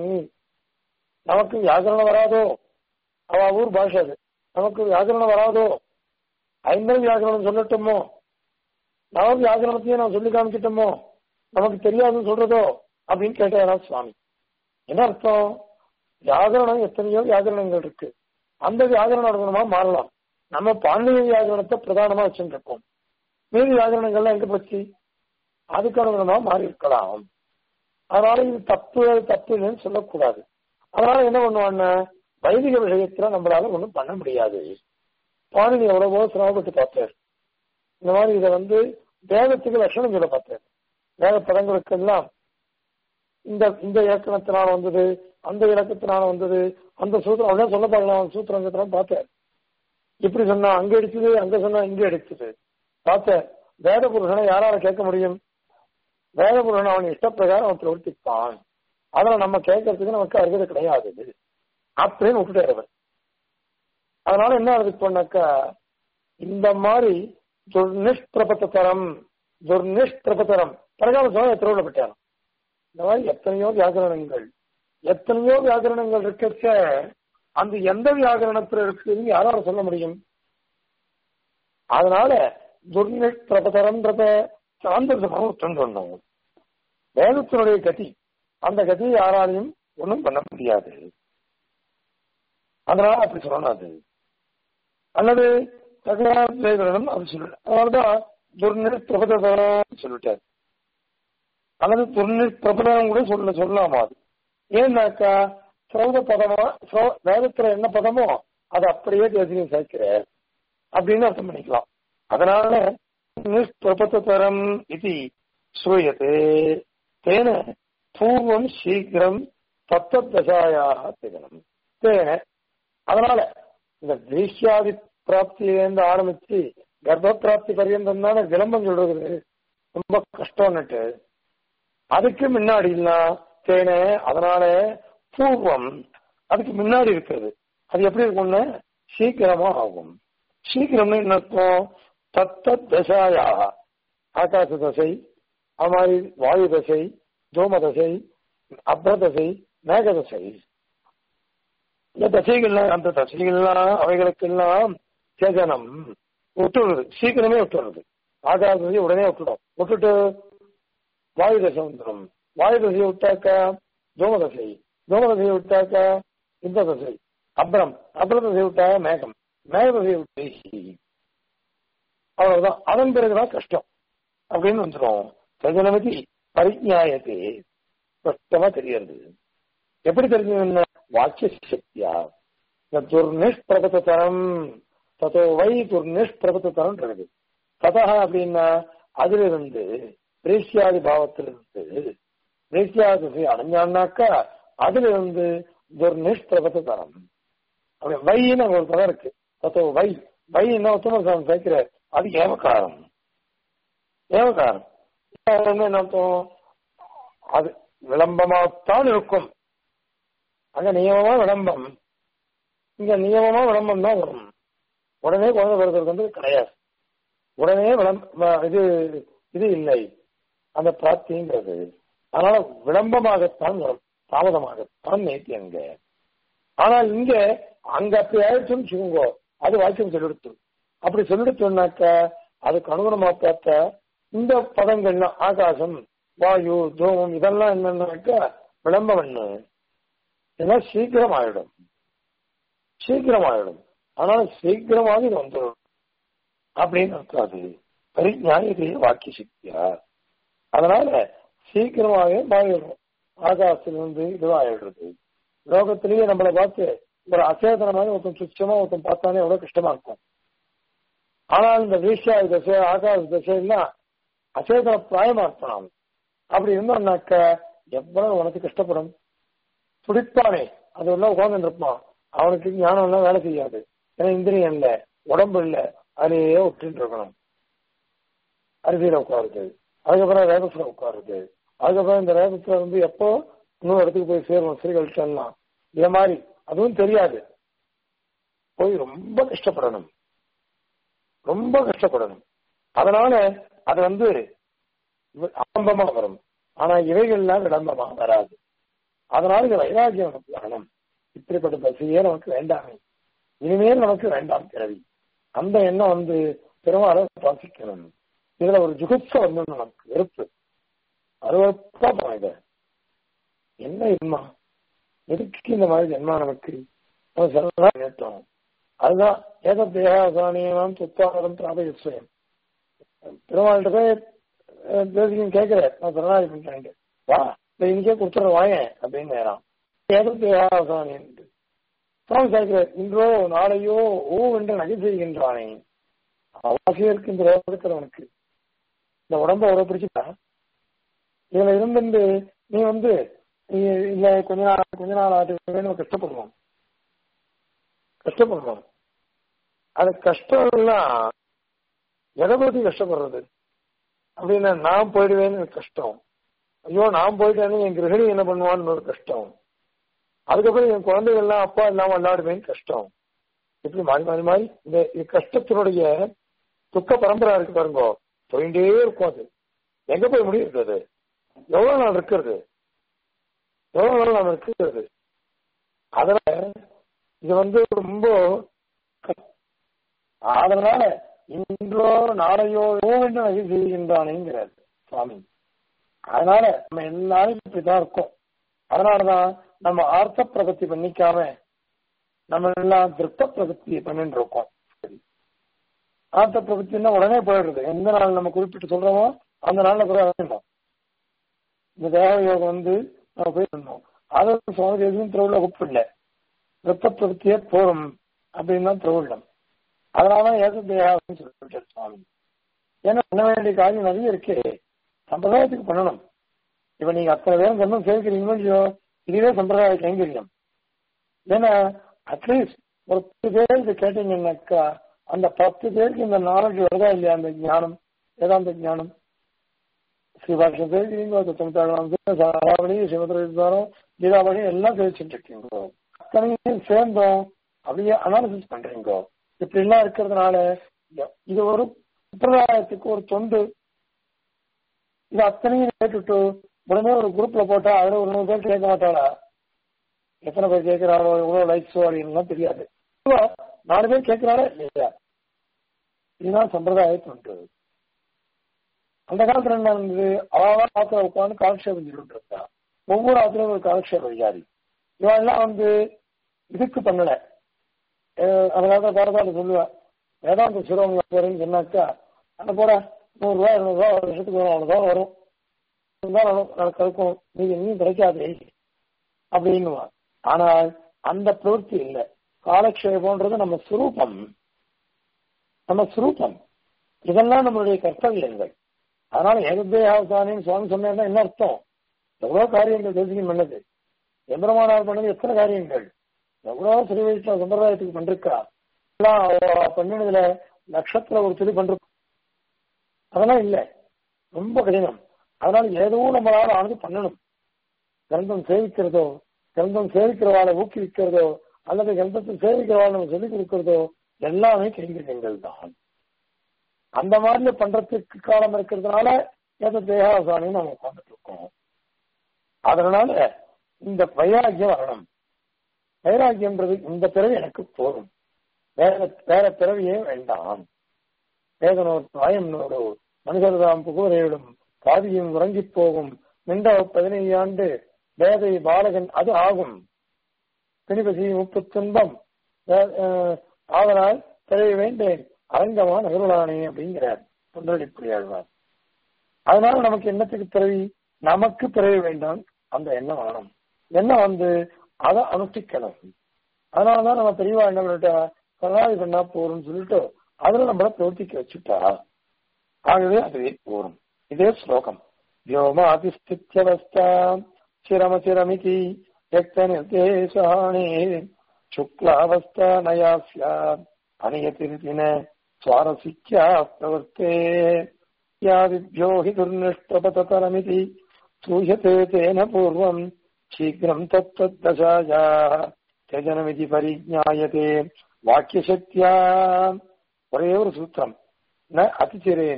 நமக்கு வியாகரணம் வராதோ அவ ஊர் பாஷை அது நமக்கு வியாகரணம் வராதோ ஐம்பது வியாகரணம் சொல்லட்டுமோ நமக்கு வியாகரணத்தையும் நான் சொல்லி காமிச்சிட்டோமோ நமக்கு தெரியாதுன்னு சொல்றதோ அப்படின்னு கேட்டாரா சுவாமி என்ன அர்த்தம் வியாகரணம் எத்தனையோ வியாகரணங்கள் இருக்கு அந்த வியாகரணம் இருக்கணுமா மாறலாம் நம்ம பாண்டிய வியாகரணத்தை பிரதானமா வச்சுட்டு இருக்கோம் மீதி வியாகரணங்கள்லாம் எங்க போச்சு அதுக்கு அனுகுணமா மாறி இருக்கலாம் அதனால இது தப்பு தப்பு இல்லைன்னு சொல்லக்கூடாது அதனால என்ன பண்ணுவான்னா வைதிக விஷயத்துல நம்மளால ஒண்ணும் பண்ண முடியாது பாணினி எவ்வளவோ சிரமப்பட்டு பார்த்தார் இந்த மாதிரி இதை வந்து வேதத்துக்கு லட்சணம் சொல்ல பார்த்தார் வேத படங்களுக்கெல்லாம் இந்த இந்த இலக்கணத்தினால வந்தது அந்த இலக்கத்தினால வந்தது அந்த சூத்திரம் அப்படியே சொல்ல பார்க்கலாம் சூத்திரங்கத்தினால பார்த்தேன் இப்படி சொன்னா அங்க அடிச்சது அங்க சொன்னா இங்க அடிச்சது பார்த்தேன் வேத புருஷனை யாரால கேட்க முடியும் வேத புருஷன் அவன் இஷ்டப்பிரகாரம் அவன் பிரவர்த்திப்பான் அதுல நம்ம கேட்கறதுக்கு நமக்கு அருகதை கிடையாது அப்படின்னு விட்டுட்டாரு அவர் அதனால என்ன அதுக்கு பண்ணாக்கா இந்த மாதிரி துர்நிஷ்பிரபத்தரம் துர்நிஷ்பிரபத்தரம் பிரகார சுவாமி திருவிழப்பட்டாராம் இந்த மாதிரி எத்தனையோ வியாகரணங்கள் எத்தனையோ வியாகரணங்கள் இருக்கச்ச அந்த எந்த வியாகரணத்துல இருக்குதுன்னு யாரால சொல்ல முடியும் அதனால துர்நிஷ்பிரபதரம்ன்றத சாந்த சமூகத்தம் சொன்னோம் வேதத்தினுடைய கதி அந்த கதியை யாராலையும் ஒன்றும் பண்ண முடியாது அதனால அப்படி சொல்லணும் அது அல்லது தகவலும் அப்படி சொல்லல அதனாலதான் துர்நிஷ்பிரபதரம் சொல்லிட்டாரு அல்லது துர்நிஷ்பிரபதம் கூட சொல்ல சொல்லலாமா அது ஏன்னாக்கா சிரௌத பதமா வேதத்துல என்ன பதமோ அது அப்படியே தேசியம் சேர்க்கிறார் அப்படின்னு அர்த்தம் பண்ணிக்கலாம் அதனால நிஷ்பிரபத்தரம் இது ஸ்ரூயத்து தேன பூர்வம் சீக்கிரம் தத்ததசாயாக திகழும் தேன அதனால இந்த தேசியாதி பிராப்தியிலேருந்து ஆரம்பிச்சு கர்ப்ப பிராப்தி பரியந்தம் தானே விளம்பம் சொல்றது ரொம்ப கஷ்டம்னுட்டு அதுக்கு முன்னாடி தேன அதனால பூர்வம் அதுக்கு முன்னாடி இருக்கிறது அது எப்படி இருக்கும்னு சீக்கிரமா ஆகும் சீக்கிரம்னு என்ன அர்த்தம் தத்த தசாயா ஆகாச தசை அது மாதிரி வாயு தசை தோம தசை அப்ர தசை மேக தசை இந்த தசைகள்லாம் அந்த தசைகள்லாம் அவைகளுக்கெல்லாம் சேதனம் விட்டுடுறது சீக்கிரமே விட்டுடுறது ஆகாச தசை உடனே விட்டுடும் விட்டுட்டு வாயு தசை வந்துடும் வாயு தசையை விட்டாக்கா தோம தசை தோம தசையை விட்டாக்கா இந்த தசை அப்புறம் அப்புறம் தசையை விட்டாக்க மேகம் மேக தசையை விட்டு அவ்வளவுதான் அதன் பிறகுதான் கஷ்டம் அப்படின்னு வந்துடும் சஜனமதி பரிஜாயத்தை ஸ்பஷ்டமா தெரியறது எப்படி தெரிஞ்சதுன்னா வாக்கிய சக்தியா இந்த துர்நிஷ்பிரபத்தரம் ததோ வை துர்நிஷ்பிரபத்தரம் இருக்குது ததா அப்படின்னா அதிலிருந்து பிரேசியாதி பாவத்திலிருந்து வேசியா திசையை அடைஞ்சான்னாக்கா அதுல இருந்து துர்நிஷ்பிரபத்த தரம் அப்படி வைன்னு அங்க ஒரு பதம் இருக்கு தத்தோ வை வை என்ன உத்தம சேர்க்கிற அது ஏவகாரம் ஏவகாரம் என்ன அர்த்தம் அது விளம்பமாத்தான் இருக்கும் அங்க நியமமா விளம்பம் இங்க நியமமா விளம்பம் தான் வரும் உடனே குழந்தை பிறக்கிறது வந்து கிடையாது உடனே விளம்ப இது இது இல்லை அந்த பிராப்திங்கிறது அதனால விளம்பமாகத்தான் வரும் தாமதமாகத்தான் நேர்த்தி அங்க ஆனால் இங்க அங்க அப்படி ஆயிடுச்சுன்னு வச்சுக்கோங்க அது வாக்கியம் சொல்லிடுத்து அப்படி சொல்லிடுச்சோம்னாக்க அதுக்கு அனுகுணமா பார்த்த இந்த பதங்கள்லாம் ஆகாசம் வாயு தூமம் இதெல்லாம் என்னன்னாக்கா விளம்பம் என்ன ஏன்னா சீக்கிரம் ஆயிடும் சீக்கிரம் ஆயிடும் அதனால சீக்கிரமாக இது வந்துடும் அப்படின்னு இருக்காது பரிஞானிய வாக்கிய சக்தியா அதனால சீக்கிரமாகவே மாறிடும் ஆகாசத்திலிருந்து இதுவாகிடுறது லோகத்திலேயே நம்மளை பார்த்து ஒரு அச்சேதனமாக ஒருத்தன் சுச்சமா ஒருத்தன் பார்த்தானே எவ்வளவு கஷ்டமா இருக்கும் ஆனால் இந்த வீஷா தசை ஆகாச தசைலாம் அச்சேதன பிராயமா இருப்பான் அப்படி இருந்தோம்னாக்க எவ்வளவு உனக்கு கஷ்டப்படும் துடிப்பானே அது எல்லாம் உட்கார்ந்து இருப்பான் அவனுக்கு ஞானம் எல்லாம் வேலை செய்யாது ஏன்னா இந்திரியம் இல்ல உடம்பு இல்ல அதிலேயே விட்டுட்டு இருக்கணும் அரிசியில உட்காருது அதுக்கப்புறம் ரேகத்துல உட்காருது அதுக்கப்புறம் இந்த ரேகத்துல வந்து எப்போ இன்னொரு இடத்துக்கு போய் சேரும் ஸ்ரீகள்லாம் இதே மாதிரி அதுவும் தெரியாது போய் ரொம்ப கஷ்டப்படணும் ரொம்ப கஷ்டப்படணும் அதனால அது வந்து ஆரம்பமா வரும் ஆனா இவைகள்லாம் விளம்பமா வராது அதனால இது வைராகியம் நமக்கு வரணும் இப்படிப்பட்ட பசியே நமக்கு வேண்டாமே இனிமேல் நமக்கு வேண்டாம் பிறவி அந்த எண்ணம் வந்து பெருமாளை சுவாசிக்கணும் இதுல ஒரு ஜுகுப்ச வந்து நமக்கு வெறுப்பு அருவப்பா போனது என்ன என்மா எதுக்கு இந்த மாதிரி ஜென்மா நமக்கு நேற்றம் அதுதான் ஏத தேகாசானியம் துத்தாரம் பிராபயஸ்வயம் பெருமாள்கிட்ட போய் தேசிகம் கேட்கிறேன் நான் சரணாதி பண்றேன் வா இந்த இன்னைக்கே கொடுத்துட்ற வாயேன் அப்படின்னு நேரம் ஏத தேகாசானியம் சுவாமி கேட்கிறார் இன்றோ நாளையோ ஓ என்று நகை செய்கின்றானே அவசியம் இருக்கு இந்த ரோகம் இருக்கிறவனுக்கு இந்த உடம்ப உறவு பிடிச்சிட்டா இதுல இருந்து நீ வந்து நீ இல்ல கொஞ்ச நாள் கொஞ்ச நாள் ஆட்டு கஷ்டப்படுவோம் கஷ்டப்படுறோம் அது கஷ்டம் எல்லாம் எதை பத்தி கஷ்டப்படுறது அப்படின்னா நான் போயிடுவேன்னு கஷ்டம் ஐயோ நான் போயிட்டேன்னு என் கிரகிணி என்ன பண்ணுவான்னு ஒரு கஷ்டம் அதுக்கப்புறம் என் குழந்தைகள் எல்லாம் அப்பா இல்லாம விளையாடுவேன்னு கஷ்டம் இப்படி மாறி மாறி மாறி இந்த கஷ்டத்தினுடைய துக்க பரம்பரை இருக்கு பாருங்க போயிட்டே இருக்கும் அது எங்க போய் முடியுது அது எவ்வளவு நாள் இருக்கிறது எவ்வளவு நாள் நாம் இருக்கிறது அதனால இது வந்து ரொம்ப அதனால இன்றோ நாளையோ என்று நகை செய்கின்றானேங்கிறார் சுவாமி அதனால நம்ம எல்லாரும் இப்படிதான் இருக்கோம் அதனாலதான் நம்ம ஆர்த்த பிரகத்தி பண்ணிக்காம நம்ம எல்லாம் திருப்த பிரகத்தி பண்ணிட்டு இருக்கோம் ஆர்த்த பிரகத்தின்னா உடனே போயிடுறது எந்த நாள் நம்ம குறிப்பிட்டு சொல்றோமோ அந்த நாள்ல கூட வேண்டாம் இந்த தேவ யோகம் வந்து நம்ம போய் இருந்தோம் அதை சுவாமி எதுவும் திருவிழா கூப்பிடல திருப்த பிரகத்தியே போகும் அப்படின்னு தான் திருவிழம் அதனாலதான் ஏக தேகான்னு சொல்லிட்டு சுவாமி ஏன்னா பண்ண வேண்டிய காரியம் நிறைய இருக்கு சம்பிரதாயத்துக்கு பண்ணணும் இப்ப நீங்க அத்தனை பேரும் கண்ணும் சேர்க்கிறீங்களோ இல்லையோ இதுவே சம்பிரதாய கைங்கரியம் ஏன்னா அட்லீஸ்ட் ஒரு பத்து பேர் இது கேட்டீங்கன்னாக்கா அந்த பத்து பேருக்கு இந்த நாலேஜ் வருதா இல்லையா அந்த ஞானம் வேதாந்த ஞானம் ஸ்ரீபாஷம் தெரிவிக்கிறீங்க தொண்ணூத்தாறு சாராவளி சிவத்திரம் கீதாவளி எல்லாம் தெரிவிச்சுட்டு இருக்கீங்க அத்தனையும் சேர்ந்தோம் அப்படியே அனாலிசிஸ் பண்றீங்க இப்படி எல்லாம் இருக்கிறதுனால இது ஒரு சம்பிரதாயத்துக்கு ஒரு தொண்டு இது அத்தனையும் கேட்டுட்டு உடனே ஒரு குரூப்ல போட்டா அதுல ஒரு நூறு பேர் கேட்க மாட்டாளா எத்தனை பேர் கேட்கிறாரோ எவ்வளவு லைக்ஸோ அப்படின்லாம் தெரியாது நாலு பேர் கேட்கிறாரா இல்லையா இதுதான் சம்பிரதாய தொண்டு அந்த காலத்துல என்ன இருந்தது அவாவா ஆத்துல உட்காந்து காலக்ஷேபம் சொல்லிட்டு இருந்தா ஒவ்வொரு ஆத்திலும் ஒரு காலக்ஷேப விகாரி இவெல்லாம் வந்து இதுக்கு பண்ணல அதனால பாரதால சொல்லுவேன் வேதாந்த சிறுவங்க போறேன்னு சொன்னாக்கா அந்த போற நூறு ரூபாய் இருநூறு ரூபாய் ஒரு வருஷத்துக்கு வரும் அவ்வளவுதான் வரும் வரும் கிடைக்கும் நீங்க இன்னும் கிடைக்காது அப்படின்னுவான் ஆனால் அந்த பிரவೃತ್ತಿ இல்லை காலக்ஷேபம்ன்றது நம்ம சுரூபம் நம்ம சுரூபம் இதெல்லாம் நம்மளுடைய கர்த்தவியங்கள் அதனால ஏகதேகாசானின்னு சுவாமி சொன்னா என்ன அர்த்தம் எவ்வளவு காரியங்கள் தேசியம் பண்ணது எந்திரமானார் பண்ணது எத்தனை காரியங்கள் எவ்வளவு சிறு வயசுல சம்பிரதாயத்துக்கு பண்றிருக்கா எல்லாம் அவ பண்ணினதுல லட்சத்துல ஒரு துளி பண்றோம் அதெல்லாம் இல்லை ரொம்ப கடினம் அதனால ஏதோ நம்மளால ஆனது பண்ணணும் கிரந்தம் சேவிக்கிறதோ கிரந்தம் சேவிக்கிறவாளை ஊக்குவிக்கிறதோ அல்லது கிரந்தத்தை சேவிக்கிறவாளை நம்ம சொல்லிக் கொடுக்கிறதோ எல்லாமே கைங்கரியங்கள் தான் அந்த மாதிரி பண்றதுக்கு காலம் இருக்கிறதுனால ஏதோ தேகாசானி நம்ம உட்காந்துட்டு இருக்கோம் அதனால இந்த வைராக்கியம் வரணும் வைராக்கியம்ன்றது இந்த பிறவி எனக்கு போதும் வேற வேற பிறவியே வேண்டாம் வேதனோர் தாயம்னோடு மனிதர்தாம் புகுவரையிடும் பாதியும் உறங்கி போகும் நின்ற பதினையாண்டு வேதை பாலகன் அது ஆகும் பிணிபசி முப்பத் துன்பம் ஆதலால் பிறவி வேண்டேன் அரங்கமா நகருளானே அப்படிங்கிறார் தொண்டடிப்புடி ஆழ்வார் அதனால நமக்கு என்னத்துக்கு பிறவி நமக்கு பிறவி வேண்டாம் அந்த எண்ணம் வரணும் எண்ணம் வந்து அதை அனுஷ்டிக்கணும் அதனாலதான் நம்ம பெரியவா என்ன பண்ணிட்டா சரணாதி பண்ணா போறோம்னு சொல்லிட்டு அதுல நம்மள பிரவர்த்திக்க வச்சுட்டா ஆகவே அதுவே போரும் இதே ஸ்லோகம் व्योमातिस्थित्यवस्था चिरमचिरमिति व्यक्तनिर्देशाणे शुक्लावस्था नया स्यात् अनियतिरिति न स्वारसिक्या प्रवृत्ते यादिभ्यो हि दुर्निष्टपततरमिति सूयते तेन पूर्वम् शीघ्रम् तत्तद्दशायाः त्यजनमिति परिज्ञायते வாக்கியசக்தியா ஒரே ஒரு சூத்திரம் ந அதிச்சிரேன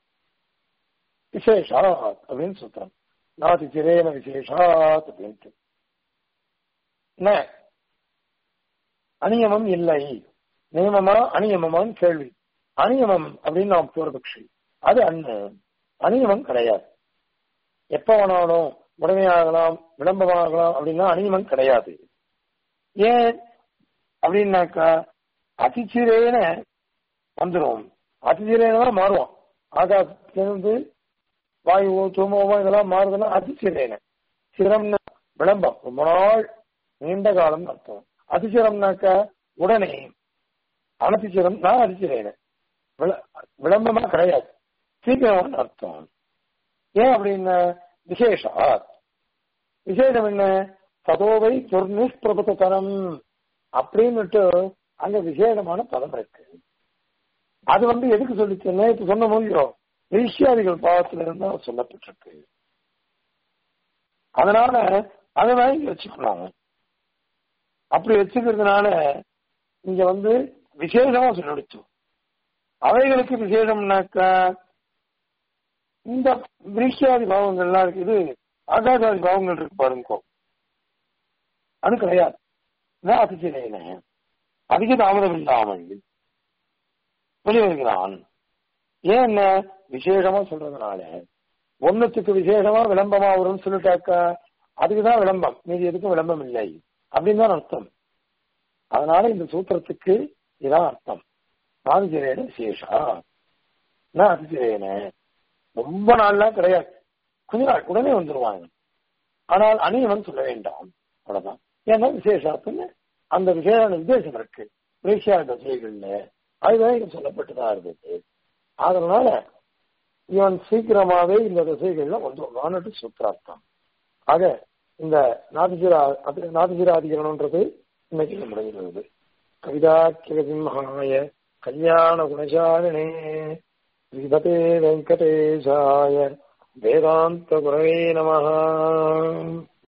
விசேஷாத் அப்படின்னு சூத்திரம் நாதி சிரேன விசேஷாத் அப்படின்ட்டு ந அநியமம் இல்லை நியமமா அநியமமான்னு கேள்வி அநியமம் அப்படின்னு நாம் பூர்வபக்ஷி அது அண்ணு அநியமம் கிடையாது எப்ப வேணாலும் உடமையாகலாம் விளம்பரமாகலாம் அப்படின்னா அநியமம் கிடையாது ஏன் அப்படின்னாக்கா அதிச்சிரேன வந்துடும் அதிச்சிரேன மாறுவோம் ஆகாசத்திலிருந்து வாயுவோ தூமவோ இதெல்லாம் மாறுதுன்னா அதிச்சிரேன சிரம்னா விளம்பம் ரொம்ப நாள் நீண்ட காலம் அர்த்தம் அதிசிரம்னாக்கா உடனே அனதிச்சிரம் நான் அதிச்சிரேன விளம்பமா கிடையாது சீக்கிரம் அர்த்தம் ஏன் அப்படின்னா விசேஷா விசேஷம் என்ன சதோவை துர்நிஷ்பிரபுத்தனம் அப்படின்னுட்டு அங்க விசேஷமான பதம் இருக்கு அது வந்து எதுக்கு சொல்லிச்சு நேற்று சொன்ன முடியும் ஈஷியாதிகள் பாவத்துல இருந்தா சொல்லப்பட்டிருக்கு அதனால அதை வாங்கி வச்சுக்கணும் அப்படி வச்சுக்கிறதுனால இங்க வந்து விசேஷமா சொல்லிடுச்சு அவைகளுக்கு விசேஷம்னாக்கா இந்த விருஷியாதி பாவங்கள்லாம் இருக்குது ஆகாசாதி பாவங்கள் இருக்கு பாருங்க அது கிடையாது அதிசயன அதிக தாமதம் இல்லாமல் வெளிவருகிறான் ஏன் என்ன விசேஷமா சொல்றதுனால ஒன்னுத்துக்கு விசேஷமா விளம்பமா வரும்னு சொல்லிட்டாக்கா அதுக்குதான் விளம்பம் மீதி எதுக்கும் விளம்பம் இல்லை அப்படின்னு தான் அர்த்தம் அதனால இந்த சூத்திரத்துக்கு இதான் அர்த்தம் நாதிசிரேன விசேஷா நான் அதிசிரேன ரொம்ப நாள்லாம் கிடையாது கொஞ்ச நாள் உடனே வந்துருவாங்க ஆனால் அணியவன் சொல்ல வேண்டாம் அவ்வளவுதான் ஏன்னா விசேஷத்துன்னு அந்த விசேஷ நிர்தேசம் இருக்கு பிரேஷியா தசைகள்ல அதுதான் இங்க சொல்லப்பட்டுதான் இருந்தது அதனால இவன் சீக்கிரமாவே இந்த திசைகள்ல வந்துடுவான்ட்டு சூத்திரார்த்தம் ஆக இந்த நாதஜிரா நாதஜிராதிகரணம்ன்றது இன்னைக்கு முடிகிறது கவிதா கிரசிம்ஹாய கல்யாண குணசாலினே ஸ்ரீபதே வெங்கடேசாய வேதாந்த குரவே நம